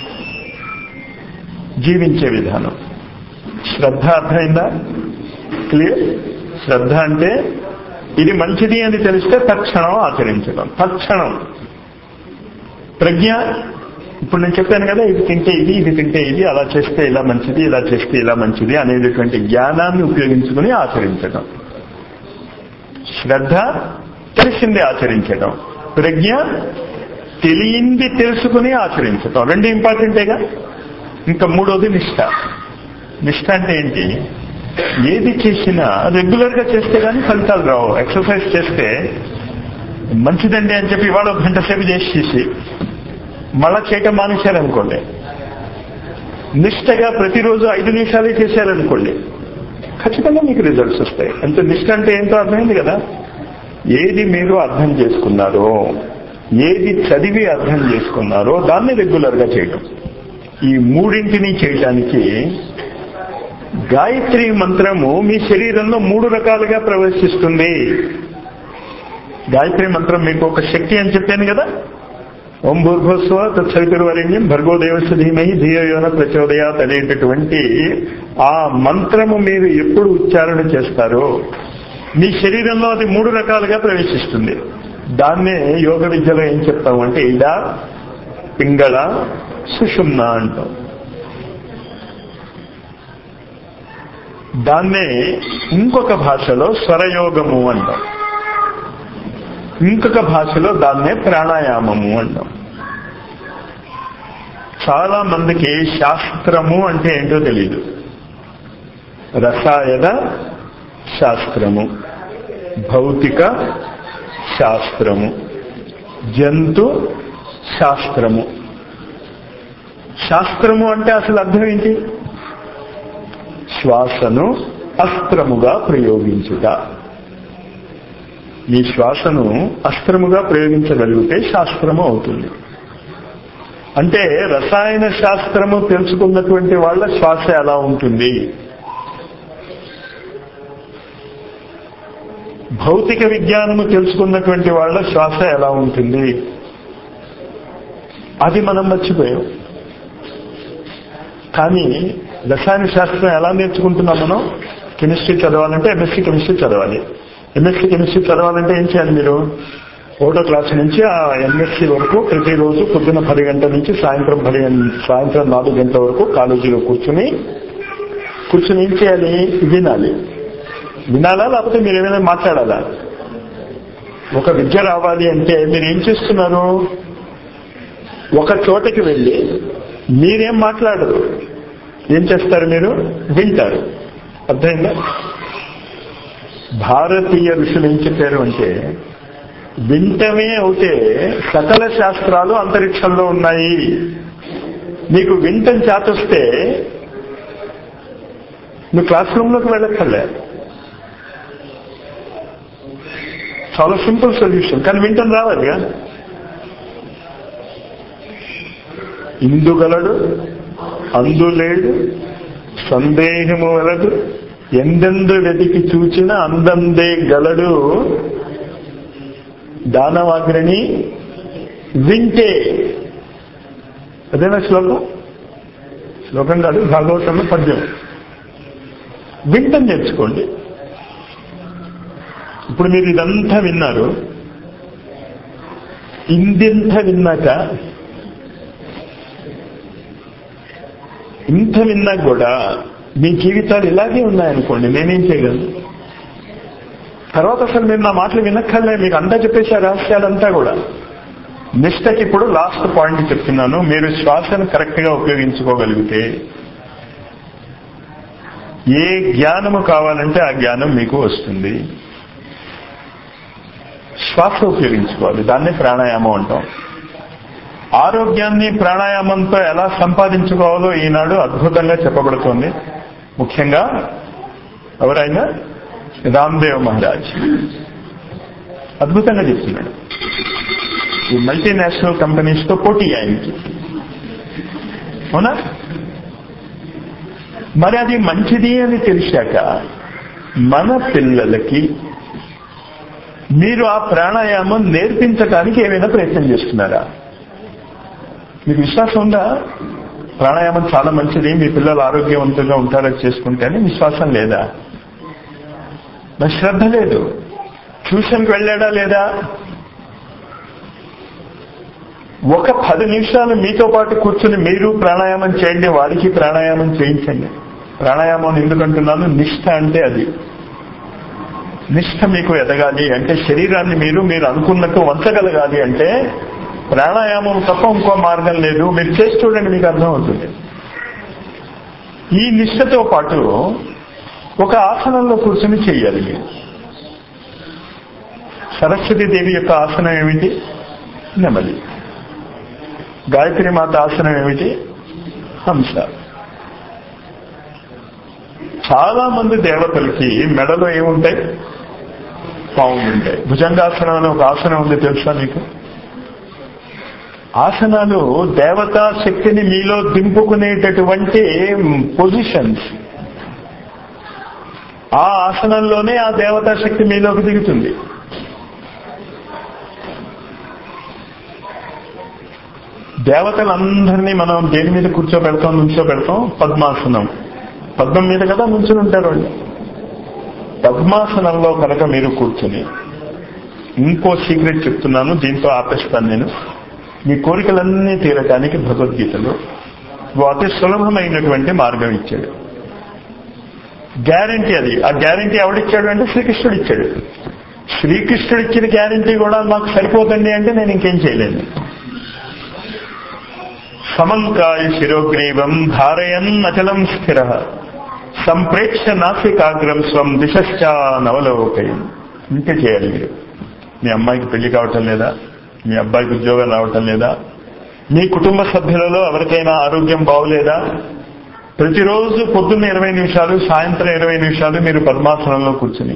A: జీవించే విధానం శ్రద్ధ అర్థమైందా క్లియర్ శ్రద్ధ అంటే ఇది మంచిది అని తెలిస్తే తక్షణం ఆచరించడం తక్షణం ప్రజ్ఞ ఇప్పుడు నేను చెప్పాను కదా ఇది తింటే ఇది ఇది తింటే ఇది అలా చేస్తే ఇలా మంచిది ఇలా చేస్తే ఇలా మంచిది అనేటటువంటి జ్ఞానాన్ని ఉపయోగించుకుని ఆచరించడం శ్రద్ధ తెలిసింది ఆచరించడం ప్రజ్ఞ తెలియంది తెలుసుకుని ఆచరించడం రెండు ఇంపార్టెంటేగా ఇంకా మూడోది నిష్ట నిష్ట అంటే ఏంటి ఏది చేసినా రెగ్యులర్ గా చేస్తే గానీ ఫలితాలు రావు ఎక్సర్సైజ్ చేస్తే మంచిదండి అని చెప్పి ఇవాళ ఒక గంట సేపు చేసేసి మళ్ళా చేయటం మానేశారనుకోండి నిష్టగా ప్రతిరోజు ఐదు నిమిషాలే చేశారనుకోండి ఖచ్చితంగా మీకు రిజల్ట్స్ వస్తాయి అంటే నిష్ట అంటే ఏంటో అర్థమైంది కదా ఏది మీరు అర్థం చేసుకున్నారో ఏది చదివి అర్థం చేసుకున్నారో దాన్ని రెగ్యులర్ గా చేయడం ఈ మూడింటిని చేయటానికి గాయత్రి మంత్రము మీ శరీరంలో మూడు రకాలుగా ప్రవేశిస్తుంది గాయత్రి మంత్రం మీకు ఒక శక్తి అని చెప్పాను కదా ఓం భూర్భస్వ తత్సవితుర్వరణ్యం భర్గోదేవస్య ధీమహి ధియోయోన ప్రచోదయాత్ అనేటటువంటి ఆ మంత్రము మీరు ఎప్పుడు ఉచ్చారణ చేస్తారో మీ శరీరంలో అది మూడు రకాలుగా ప్రవేశిస్తుంది దాన్నే యోగ విద్యలో ఏం చెప్తామంటే ఇడ పింగళ సుషుమ్న అంటాం దాన్నే ఇంకొక భాషలో స్వరయోగము అంటాం ఇంకొక భాషలో దాన్నే ప్రాణాయామము అంటాం చాలా మందికి శాస్త్రము అంటే ఏంటో తెలియదు రసాయన శాస్త్రము భౌతిక శాస్త్రము జంతు శాస్త్రము శాస్త్రము అంటే అసలు అర్థం ఏంటి శ్వాసను అస్త్రముగా ప్రయోగించుట ఈ శ్వాసను అస్త్రముగా ప్రయోగించగలిగితే శాస్త్రము అవుతుంది అంటే రసాయన శాస్త్రము తెలుసుకున్నటువంటి వాళ్ళ శ్వాస ఎలా ఉంటుంది భౌతిక విజ్ఞానము తెలుసుకున్నటువంటి వాళ్ళ శ్వాస ఎలా ఉంటుంది అది మనం మర్చిపోయాం కానీ రసాయన శాస్త్రం ఎలా నేర్చుకుంటున్నాం మనం కెమిస్ట్రీ చదవాలంటే ఎంఎస్సీ కెమిస్ట్రీ చదవాలి ఎంఎస్సీ కెమిస్ట్రీ చదవాలంటే ఏం చేయాలి మీరు ఒకటో క్లాస్ నుంచి ఆ ఎంఎస్సీ వరకు ప్రతిరోజు పొద్దున్న పది గంటల నుంచి సాయంత్రం పది సాయంత్రం నాలుగు గంటల వరకు కాలేజీలో కూర్చుని కూర్చుని ఏం చేయాలి వినాలి వినాలా లేకపోతే మీరు ఏమైనా మాట్లాడాలా ఒక విద్య రావాలి అంటే మీరు ఏం చేస్తున్నారు ఒక చోటకి వెళ్ళి మీరేం మాట్లాడరు ఏం చేస్తారు మీరు వింటారు అర్థమైందా భారతీయ ఋషులు ఏం చెప్పారు అంటే వింటమే అవుతే సకల శాస్త్రాలు అంతరిక్షంలో ఉన్నాయి నీకు వింటం చేతొస్తే నువ్వు క్లాస్ రూమ్లోకి వెళ్ళక్కర్లే చాలా సింపుల్ సొల్యూషన్ కానీ వింటం రావాలిగా ఇందుగలడు అందులేడు సందేహము వలదు ఎందెందు వెతికి చూచిన అందందే గలడు దానవాగ్రని వింటే అదేనా శ్లోకం శ్లోకం కాదు భాగవతంలో పద్యం వింటం నేర్చుకోండి ఇప్పుడు మీరు ఇదంతా విన్నారు ఇందింత విన్నాక ఇంత విన్నా కూడా మీ జీవితాలు ఇలాగే ఉన్నాయనుకోండి నేనేం చేయగలను తర్వాత అసలు మీరు నా మాటలు వినక్కర్లే మీకు అంతా చెప్పేసే రహస్యాలంతా కూడా నిష్టకి ఇప్పుడు లాస్ట్ పాయింట్ చెప్తున్నాను మీరు శ్వాసను కరెక్ట్ గా ఉపయోగించుకోగలిగితే ఏ జ్ఞానము కావాలంటే ఆ జ్ఞానం మీకు వస్తుంది శ్వాస ఉపయోగించుకోవాలి దాన్నే ప్రాణాయామం అంటాం ఆరోగ్యాన్ని ప్రాణాయామంతో ఎలా సంపాదించుకోవాలో ఈనాడు అద్భుతంగా చెప్పబడుతోంది ముఖ్యంగా ఎవరైనా రామ్దేవ్ మహారాజ్ అద్భుతంగా చెప్తున్నాడు ఈ మల్టీనేషనల్ కంపెనీస్ తో పోటీ ఆయనకి అవునా మరి అది మంచిది అని తెలిసాక మన పిల్లలకి మీరు ఆ ప్రాణాయామం నేర్పించడానికి ఏమైనా ప్రయత్నం చేస్తున్నారా మీకు విశ్వాసం ఉందా ప్రాణాయామం చాలా మంచిది మీ పిల్లలు ఆరోగ్యవంతంగా ఉంటారని చేసుకుంటే అని విశ్వాసం లేదా మరి శ్రద్ధ లేదు ట్యూషన్కి వెళ్ళాడా లేదా ఒక పది నిమిషాలు మీతో పాటు కూర్చుని మీరు ప్రాణాయామం చేయండి వారికి ప్రాణాయామం చేయించండి ప్రాణాయామం ఎందుకంటున్నాను నిష్ఠ అంటే అది నిష్ఠ మీకు ఎదగాలి అంటే శరీరాన్ని మీరు మీరు అనుకున్నట్టు వంచగలగాలి అంటే ప్రాణాయామం తప్ప ఇంకో మార్గం లేదు మీరు చేసి చూడండి మీకు అర్థం అవుతుంది ఈ నిష్ఠతో పాటు ఒక ఆసనంలో కూర్చొని చెయ్యాలి మీరు సరస్వతి దేవి యొక్క ఆసనం ఏమిటి నెమలి గాయత్రి మాత ఆసనం ఏమిటి హంస చాలా మంది దేవతలకి మెడలో ఏముంటాయి పావులు ఉంటాయి భుజంగాసనం అనే ఒక ఆసనం ఉంది తెలుసా మీకు ఆసనాలు దేవతా శక్తిని మీలో దింపుకునేటటువంటి పొజిషన్స్ ఆ ఆసనంలోనే ఆ దేవతా శక్తి మీలోకి దిగుతుంది దేవతలందరినీ మనం దేని మీద కూర్చోబెడతాం నుంచోబెడతాం పద్మాసనం పద్మం మీద కదా నుంచుని ఉంటారు వాళ్ళు పద్మాసనంలో కనుక మీరు కూర్చుని ఇంకో సీక్రెట్ చెప్తున్నాను దీంతో ఆపేస్తాను నేను మీ కోరికలన్నీ తీరటానికి భగవద్గీతలో ఓ అతి సులభమైనటువంటి మార్గం ఇచ్చాడు గ్యారంటీ అది ఆ గ్యారంటీ ఎవడిచ్చాడు అంటే శ్రీకృష్ణుడు ఇచ్చాడు శ్రీకృష్ణుడు ఇచ్చిన గ్యారంటీ కూడా మాకు సరిపోతుంది అంటే నేను ఇంకేం చేయలేను సమంకాయ శిరోగ్రీవం ధారయన్ అచలం స్థిర సంప్రేక్ష నాసికాగ్రం స్వం దిశశ్చా నవలోకయం ఇంతే చేయాలి మీరు మీ అమ్మాయికి పెళ్లి కావటం లేదా మీ అబ్బాయికి ఉద్యోగం రావటం లేదా మీ కుటుంబ సభ్యులలో ఎవరికైనా ఆరోగ్యం బాగులేదా ప్రతిరోజు పొద్దున్న ఇరవై నిమిషాలు సాయంత్రం ఇరవై నిమిషాలు మీరు పద్మాసనంలో కూర్చుని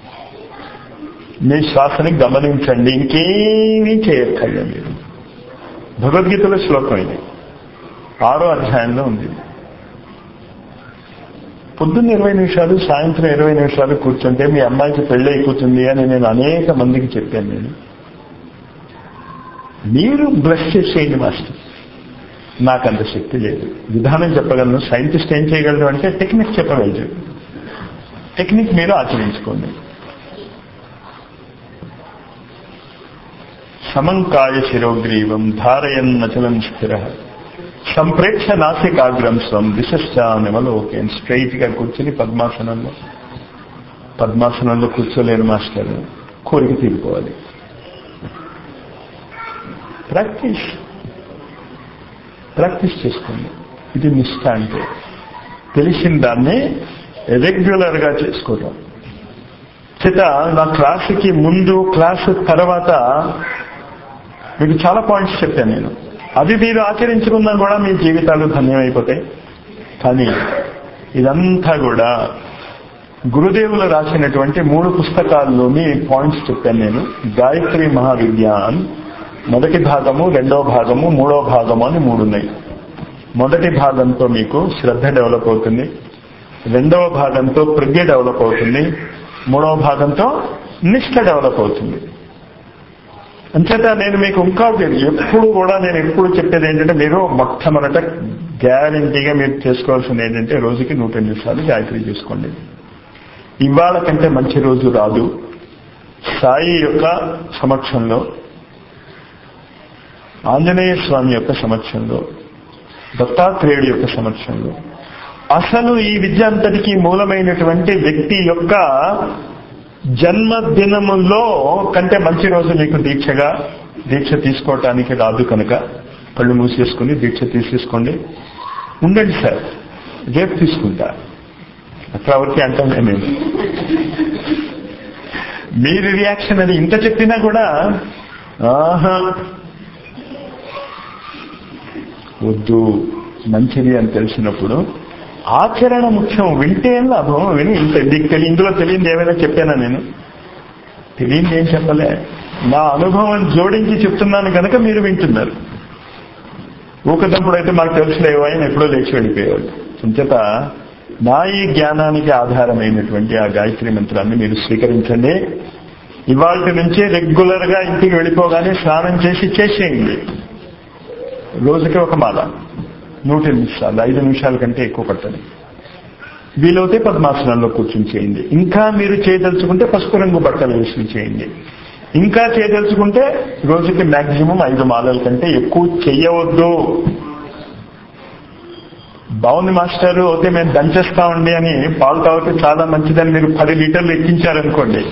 A: మీ శ్వాసని గమనించండి ఇంకేమీ చేయక్కర్లేదు మీరు భగవద్గీతలో శ్లోకం ఇది ఆరో అధ్యాయంలో ఉంది పొద్దున్న ఇరవై నిమిషాలు సాయంత్రం ఇరవై నిమిషాలు కూర్చుంటే మీ అమ్మాయికి పెళ్లి అయిపోతుంది అని నేను అనేక మందికి చెప్పాను నేను మీరు బ్లష్ చేసేయండి మాస్టర్ నాకంత శక్తి లేదు విధానం చెప్పగలను సైంటిస్ట్ ఏం చేయగలరు అంటే టెక్నిక్ చెప్పగలరు టెక్నిక్ మీరు ఆచరించుకోండి సమంకాయ శిరోగ్రీవం ధారయన్ నచలం స్థిర సంప్రేక్ష నాసికాగ్రం స్వం దిశశ్చానమలోకేన్ స్ట్రైట్ గా కూర్చుని పద్మాసనంలో పద్మాసనంలో కూర్చోలేను మాస్టర్ కోరిక తీరిపోవాలి ప్రాక్టీస్ ప్రాక్టీస్ చేసుకోండి ఇది నిష్ట అంటే తెలిసిన దాన్ని రెగ్యులర్ గా చేసుకోవటం చేత నా క్లాసుకి ముందు క్లాసు తర్వాత మీకు చాలా పాయింట్స్ చెప్పాను నేను అది మీరు ఆచరించుకున్నా కూడా మీ జీవితాలు ధన్యమైపోతాయి కానీ ఇదంతా కూడా గురుదేవులు రాసినటువంటి మూడు పుస్తకాల్లోని పాయింట్స్ చెప్పాను నేను గాయత్రి మహావిజ్ఞాన్ మొదటి భాగము రెండో భాగము మూడో భాగము అని మూడు ఉన్నాయి మొదటి భాగంతో మీకు శ్రద్ధ డెవలప్ అవుతుంది రెండవ భాగంతో ప్రజ్ఞ డెవలప్ అవుతుంది మూడవ భాగంతో నిష్ఠ డెవలప్ అవుతుంది అంచేత నేను మీకు ఇంకా ఎప్పుడు కూడా నేను ఎప్పుడు చెప్పేది ఏంటంటే మీరు మొట్టమొదట గ్యారంటీగా మీరు చేసుకోవాల్సింది ఏంటంటే రోజుకి నూట ఎనిమిది సార్లు గాయత్రి చేసుకోండి ఇవాళ కంటే మంచి రోజు రాదు సాయి యొక్క సమక్షంలో ఆంజనేయ స్వామి యొక్క సమక్షంలో దత్తాత్రేయుడి యొక్క సమక్షంలో అసలు ఈ విద్య అంతటికీ మూలమైనటువంటి వ్యక్తి యొక్క జన్మదినములో కంటే మంచి రోజు మీకు దీక్షగా దీక్ష తీసుకోవటానికి రాదు కనుక కళ్ళు మూసేసుకుని దీక్ష తీసేసుకోండి ఉండండి సార్ రేపు తీసుకుంటా అట్లా వరకు అంటాను నేను మీరు రియాక్షన్ అది ఇంత చెప్పినా కూడా ఆహా వద్దు మంచిది అని తెలిసినప్పుడు ఆచరణ ముఖ్యం వింటే ఏం లాభం విని ఇంత దీనికి తెలియ ఇందులో తెలియంది ఏమైనా చెప్పానా నేను తెలియంది ఏం చెప్పలే నా అనుభవం జోడించి చెప్తున్నాను కనుక మీరు వింటున్నారు ఊకదప్పుడు అయితే మాకు తెలుసులేవో ఆయన ఎప్పుడో లేచి వెళ్ళిపోయేవాడు అంచేత నా ఈ జ్ఞానానికి ఆధారమైనటువంటి ఆ గాయత్రి మంత్రాన్ని మీరు స్వీకరించండి ఇవాళ నుంచి రెగ్యులర్ గా ఇంటికి వెళ్ళిపోగానే స్నానం చేసి చేసేయండి రోజుకి ఒక మాల నూట ఎనిమిది సార్లు ఐదు నిమిషాల కంటే ఎక్కువ పట్టదు వీలైతే పద్మాసనంలో కూర్చుని చేయండి ఇంకా మీరు చేయదలుచుకుంటే పసుపు రంగు బట్టలు వేసుకుని చేయండి ఇంకా చేయదలుచుకుంటే రోజుకి మాక్సిమం ఐదు మాలల కంటే ఎక్కువ చెయ్యవద్దు బాగుంది మాస్టర్ అయితే మేము దంచేస్తామండి అని పాలు తాగితే చాలా మంచిదని మీరు పది లీటర్లు ఎక్కించారనుకోండి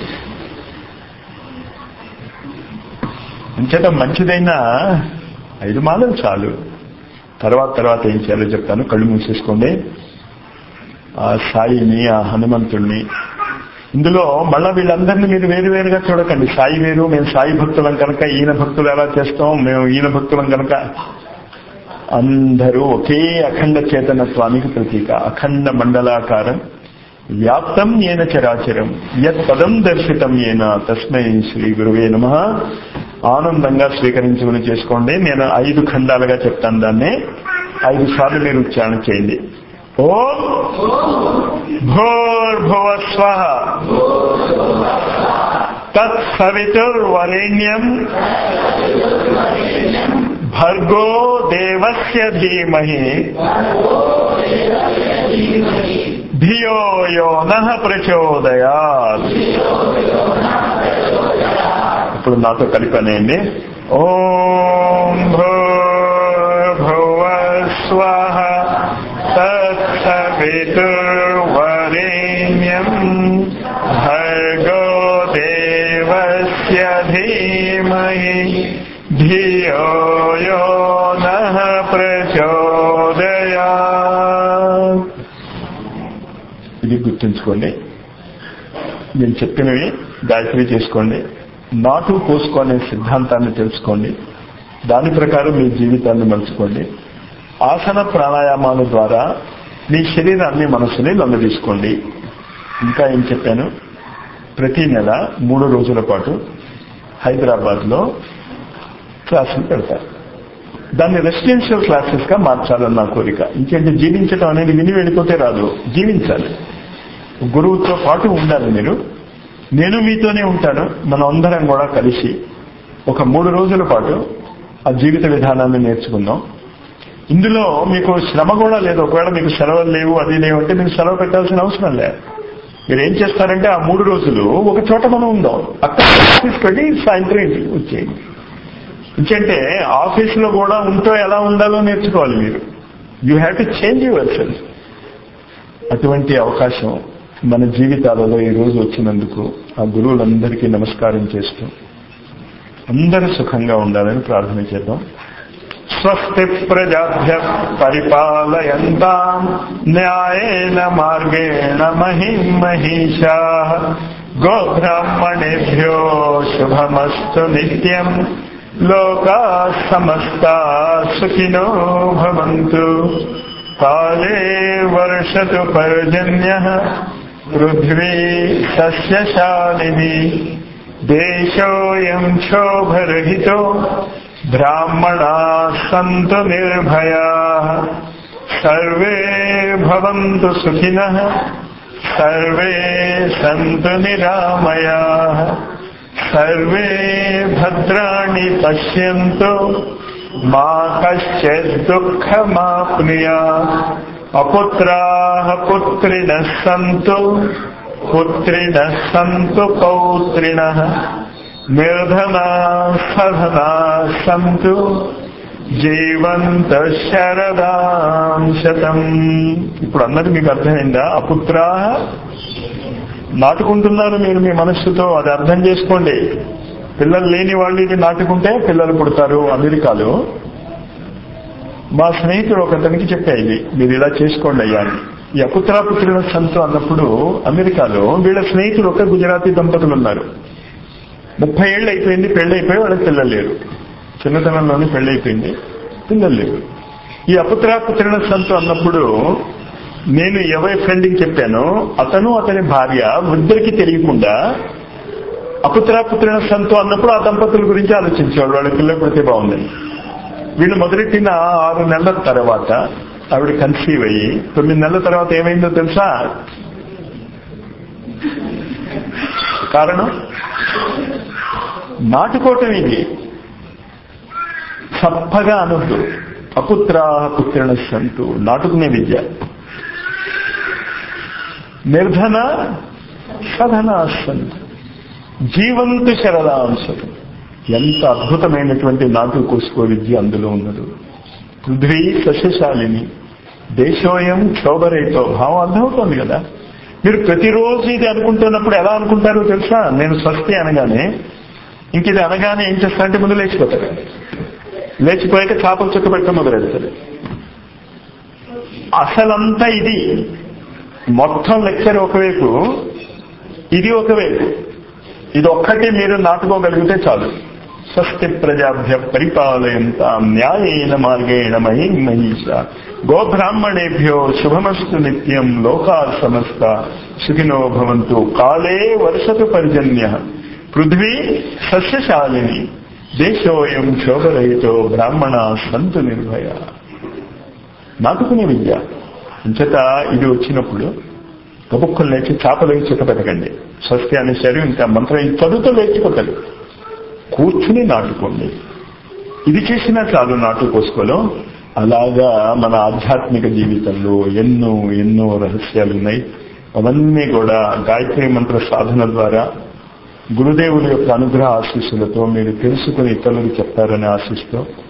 A: అంచేత మంచిదైనా ఐదు మాలలు చాలు తర్వాత తర్వాత ఏం చేయాలో చెప్తాను కళ్ళు మూసేసుకోండి ఆ సాయిని ఆ హనుమంతుణ్ణి ఇందులో మళ్ళా వీళ్ళందరినీ మీరు వేరు వేరుగా చూడకండి సాయి వేరు మేము సాయి భక్తులం కనుక ఈయన భక్తులు ఎలా చేస్తాం మేము ఈయన భక్తులం కనుక అందరూ ఒకే అఖండ చేతనత్వానికి ప్రతీక అఖండ మండలాకారం వ్యాప్తం ఏన చరాచరం యత్ పదం దర్శితం ఏన తస్మై శ్రీ గురువే నమ ఆనందంగా స్వీకరించుకుని చేసుకోండి నేను ఐదు ఖండాలుగా చెప్తాను దాన్ని ఐదు సార్లు మీరు ఉచ్చారణ చేయండి ఓం భోర్భువ స్వ తత్సవితుర్వరేణ్యం భర్గో దేవస్య ధీమహి ధియో యో నః ప్రచోదయాత్ ఇప్పుడు నాతో కలిపనేయండి ఓం భూర్భువ స్వః తత్సవితుర్వరేణ్యం భర్గో దేవస్య ధీమహి ధియో యో నః ప్రచోదయాత్ ఇది గుర్తుంచుకోండి నేను చెప్పినవి గాయత్రి చేసుకోండి నాటు పోసుకోనే సిద్ధాంతాన్ని తెలుసుకోండి దాని ప్రకారం మీ జీవితాన్ని మలుచుకోండి ఆసన ప్రాణాయామాల ద్వారా మీ శరీరాన్ని మనసుని లొంగదీసుకోండి ఇంకా ఏం చెప్పాను ప్రతి నెల మూడు రోజుల పాటు హైదరాబాద్ లో క్లాసులు పెడతారు దాన్ని రెసిడెన్షియల్ క్లాసెస్ గా మార్చాలని నా కోరిక ఇంకేంటి జీవించడం అనేది విని వెళ్ళిపోతే రాదు జీవించాలి గురువుతో పాటు ఉండాలి మీరు నేను మీతోనే ఉంటాను మనం అందరం కూడా కలిసి ఒక మూడు రోజుల పాటు ఆ జీవిత విధానాన్ని నేర్చుకుందాం ఇందులో మీకు శ్రమ కూడా లేదు ఒకవేళ మీకు సెలవులు లేవు అది లేవు అంటే మీకు సెలవు పెట్టాల్సిన అవసరం లేదు మీరు ఏం చేస్తారంటే ఆ మూడు రోజులు ఒక చోట మనం ఉందాం అక్కడ ఆఫీస్కి వెళ్ళి సాయంత్రం ఇంటికి వచ్చేయండి ఎందుకంటే ఆఫీసులో కూడా ఉంటూ ఎలా ఉండాలో నేర్చుకోవాలి మీరు you have to change yourself అటువంటి అవకాశం మన జీవితాలలో ఈ రోజు వచ్చినందుకు ఆ గురువులందరికీ నమస్కారం చేస్తూ అందరూ సుఖంగా ఉండాలని ప్రార్థన చేద్దాం స్వస్తి ప్రజాభ్య పరిపాలయంతా న్యాయేన మార్గేణ మహిం మహిషా గోబ్రాహ్మణేభ్యో శుభమస్తు నిత్యం లోకా సమస్తా సుఖినో భవంతు కాలే వర్షతు పర్జన్య పృథ్వీ సస్యశాలిని దేశోయం క్షోభరహితో బ్రాహ్మణా సంతు నిర్భయా సర్వే భవంతు సుఖినః సర్వే సంతు నిరామయా సర్వే భద్రాణి పశ్యంతు మా కశ్చిత్ దుఃఖమాప్నుయా అపుత్రాः పుత్రిణः సంతు పుత్రిణः సంతు పౌత్రిణः నిర్ధనా సధనా సంతు జీవంత శరదాం శతం ఇప్పుడు అన్నది మీకు అర్థమైందా అపుత్రా నాటుకుంటున్నారు మీరు మీ మనస్సుతో అది అర్థం చేసుకోండి పిల్లలు లేని వాళ్ళు ఇది నాటుకుంటే పిల్లలు పుడతారు అమెరికాలో మా స్నేహితుడు ఒక అతనికి చెప్పా ఇది మీరు ఇలా చేసుకోండి అయ్యా అని ఈ అపుత్రాపుత్రుల సంతు అన్నప్పుడు అమెరికాలో వీళ్ళ స్నేహితుడు ఒక గుజరాతీ దంపతులు ఉన్నారు ముప్పై ఏళ్ళు అయిపోయింది పెళ్లి అయిపోయి వాళ్ళకి పిల్లలు లేరు చిన్నతనంలోనే పెళ్లి అయిపోయింది పిల్లలు లేరు ఈ అపుత్రాపుత్రుల సంతు అన్నప్పుడు నేను ఎవరి ఫ్రెండ్కి చెప్పానో అతను అతని భార్య ఇద్దరికి తెలియకుండా అపుత్రాపుత్రుల సంతు అన్నప్పుడు ఆ దంపతుల గురించి ఆలోచించేవాడు వాళ్ళ పిల్లలు పుడితే బాగుందని వీళ్ళు మొదలెట్టిన ఆరు నెలల తర్వాత ఆవిడ కన్సీవ్ అయ్యి తొమ్మిది నెలల తర్వాత ఏమైందో తెలుసా కారణం నాటుకోవటం ఇది చప్పగా అనొద్దు అపుత్రా పుత్రిణ సంతు నాటుకునే విద్య నిర్ధన సధన సంతు జీవంతు శరదాంశం ఎంత అద్భుతమైనటువంటి నాటు కోసుకో విద్య అందులో ఉన్నది పృథ్వీ సస్యశాలిని దేశోయం క్షోభరేతో భావం అర్థమవుతోంది కదా మీరు ప్రతిరోజు ఇది అనుకుంటున్నప్పుడు ఎలా అనుకుంటారో తెలుసా నేను స్వస్తి అనగానే ఇంక ఇది అనగానే ఏం చేస్తారంటే ముందు లేచిపోతారు లేచిపోయాక చేపలు చుక్క పెట్టడం మొదలెడతారు అసలంతా ఇది మొత్తం లెక్చర్ ఒకవైపు ఇది ఒకవైపు ఇది ఒక్కటి మీరు నాటుకోగలిగితే చాలు స్వస్తి ప్రజాభ్య పరిపాలయంత న్యాయేన మార్గేణ మహి మహిష గోబ్రాహ్మణేభ్యో శుభమస్తు నిత్యం లోకా సమస్త సుఖినో భవంతు కాలే వర్షతు పర్జన్య పృథ్వీ సస్యశాలిని దేశోయం శోభరహితో బ్రాహ్మణ సంతు నిర్భయ నాటుకునే విద్య అంచేత ఇది వచ్చినప్పుడు గబుక్కులు లేచి చేపలు చుట్ట పెట్టకండి స్వస్తి అనే శరీరం ఇంకా మంత్రం చదువుతూ లేచిపోతాడు కూర్చుని నాటుకోండి ఇది చేసినా చాలు నాటు కోసుకోలో అలాగా మన ఆధ్యాత్మిక జీవితంలో ఎన్నో ఎన్నో రహస్యాలు ఉన్నాయి అవన్నీ కూడా గాయత్రి మంత్ర సాధన ద్వారా గురుదేవుల యొక్క అనుగ్రహ ఆశీస్సులతో మీరు తెలుసుకుని ఇతరులకు చెప్తారని ఆశిస్తూ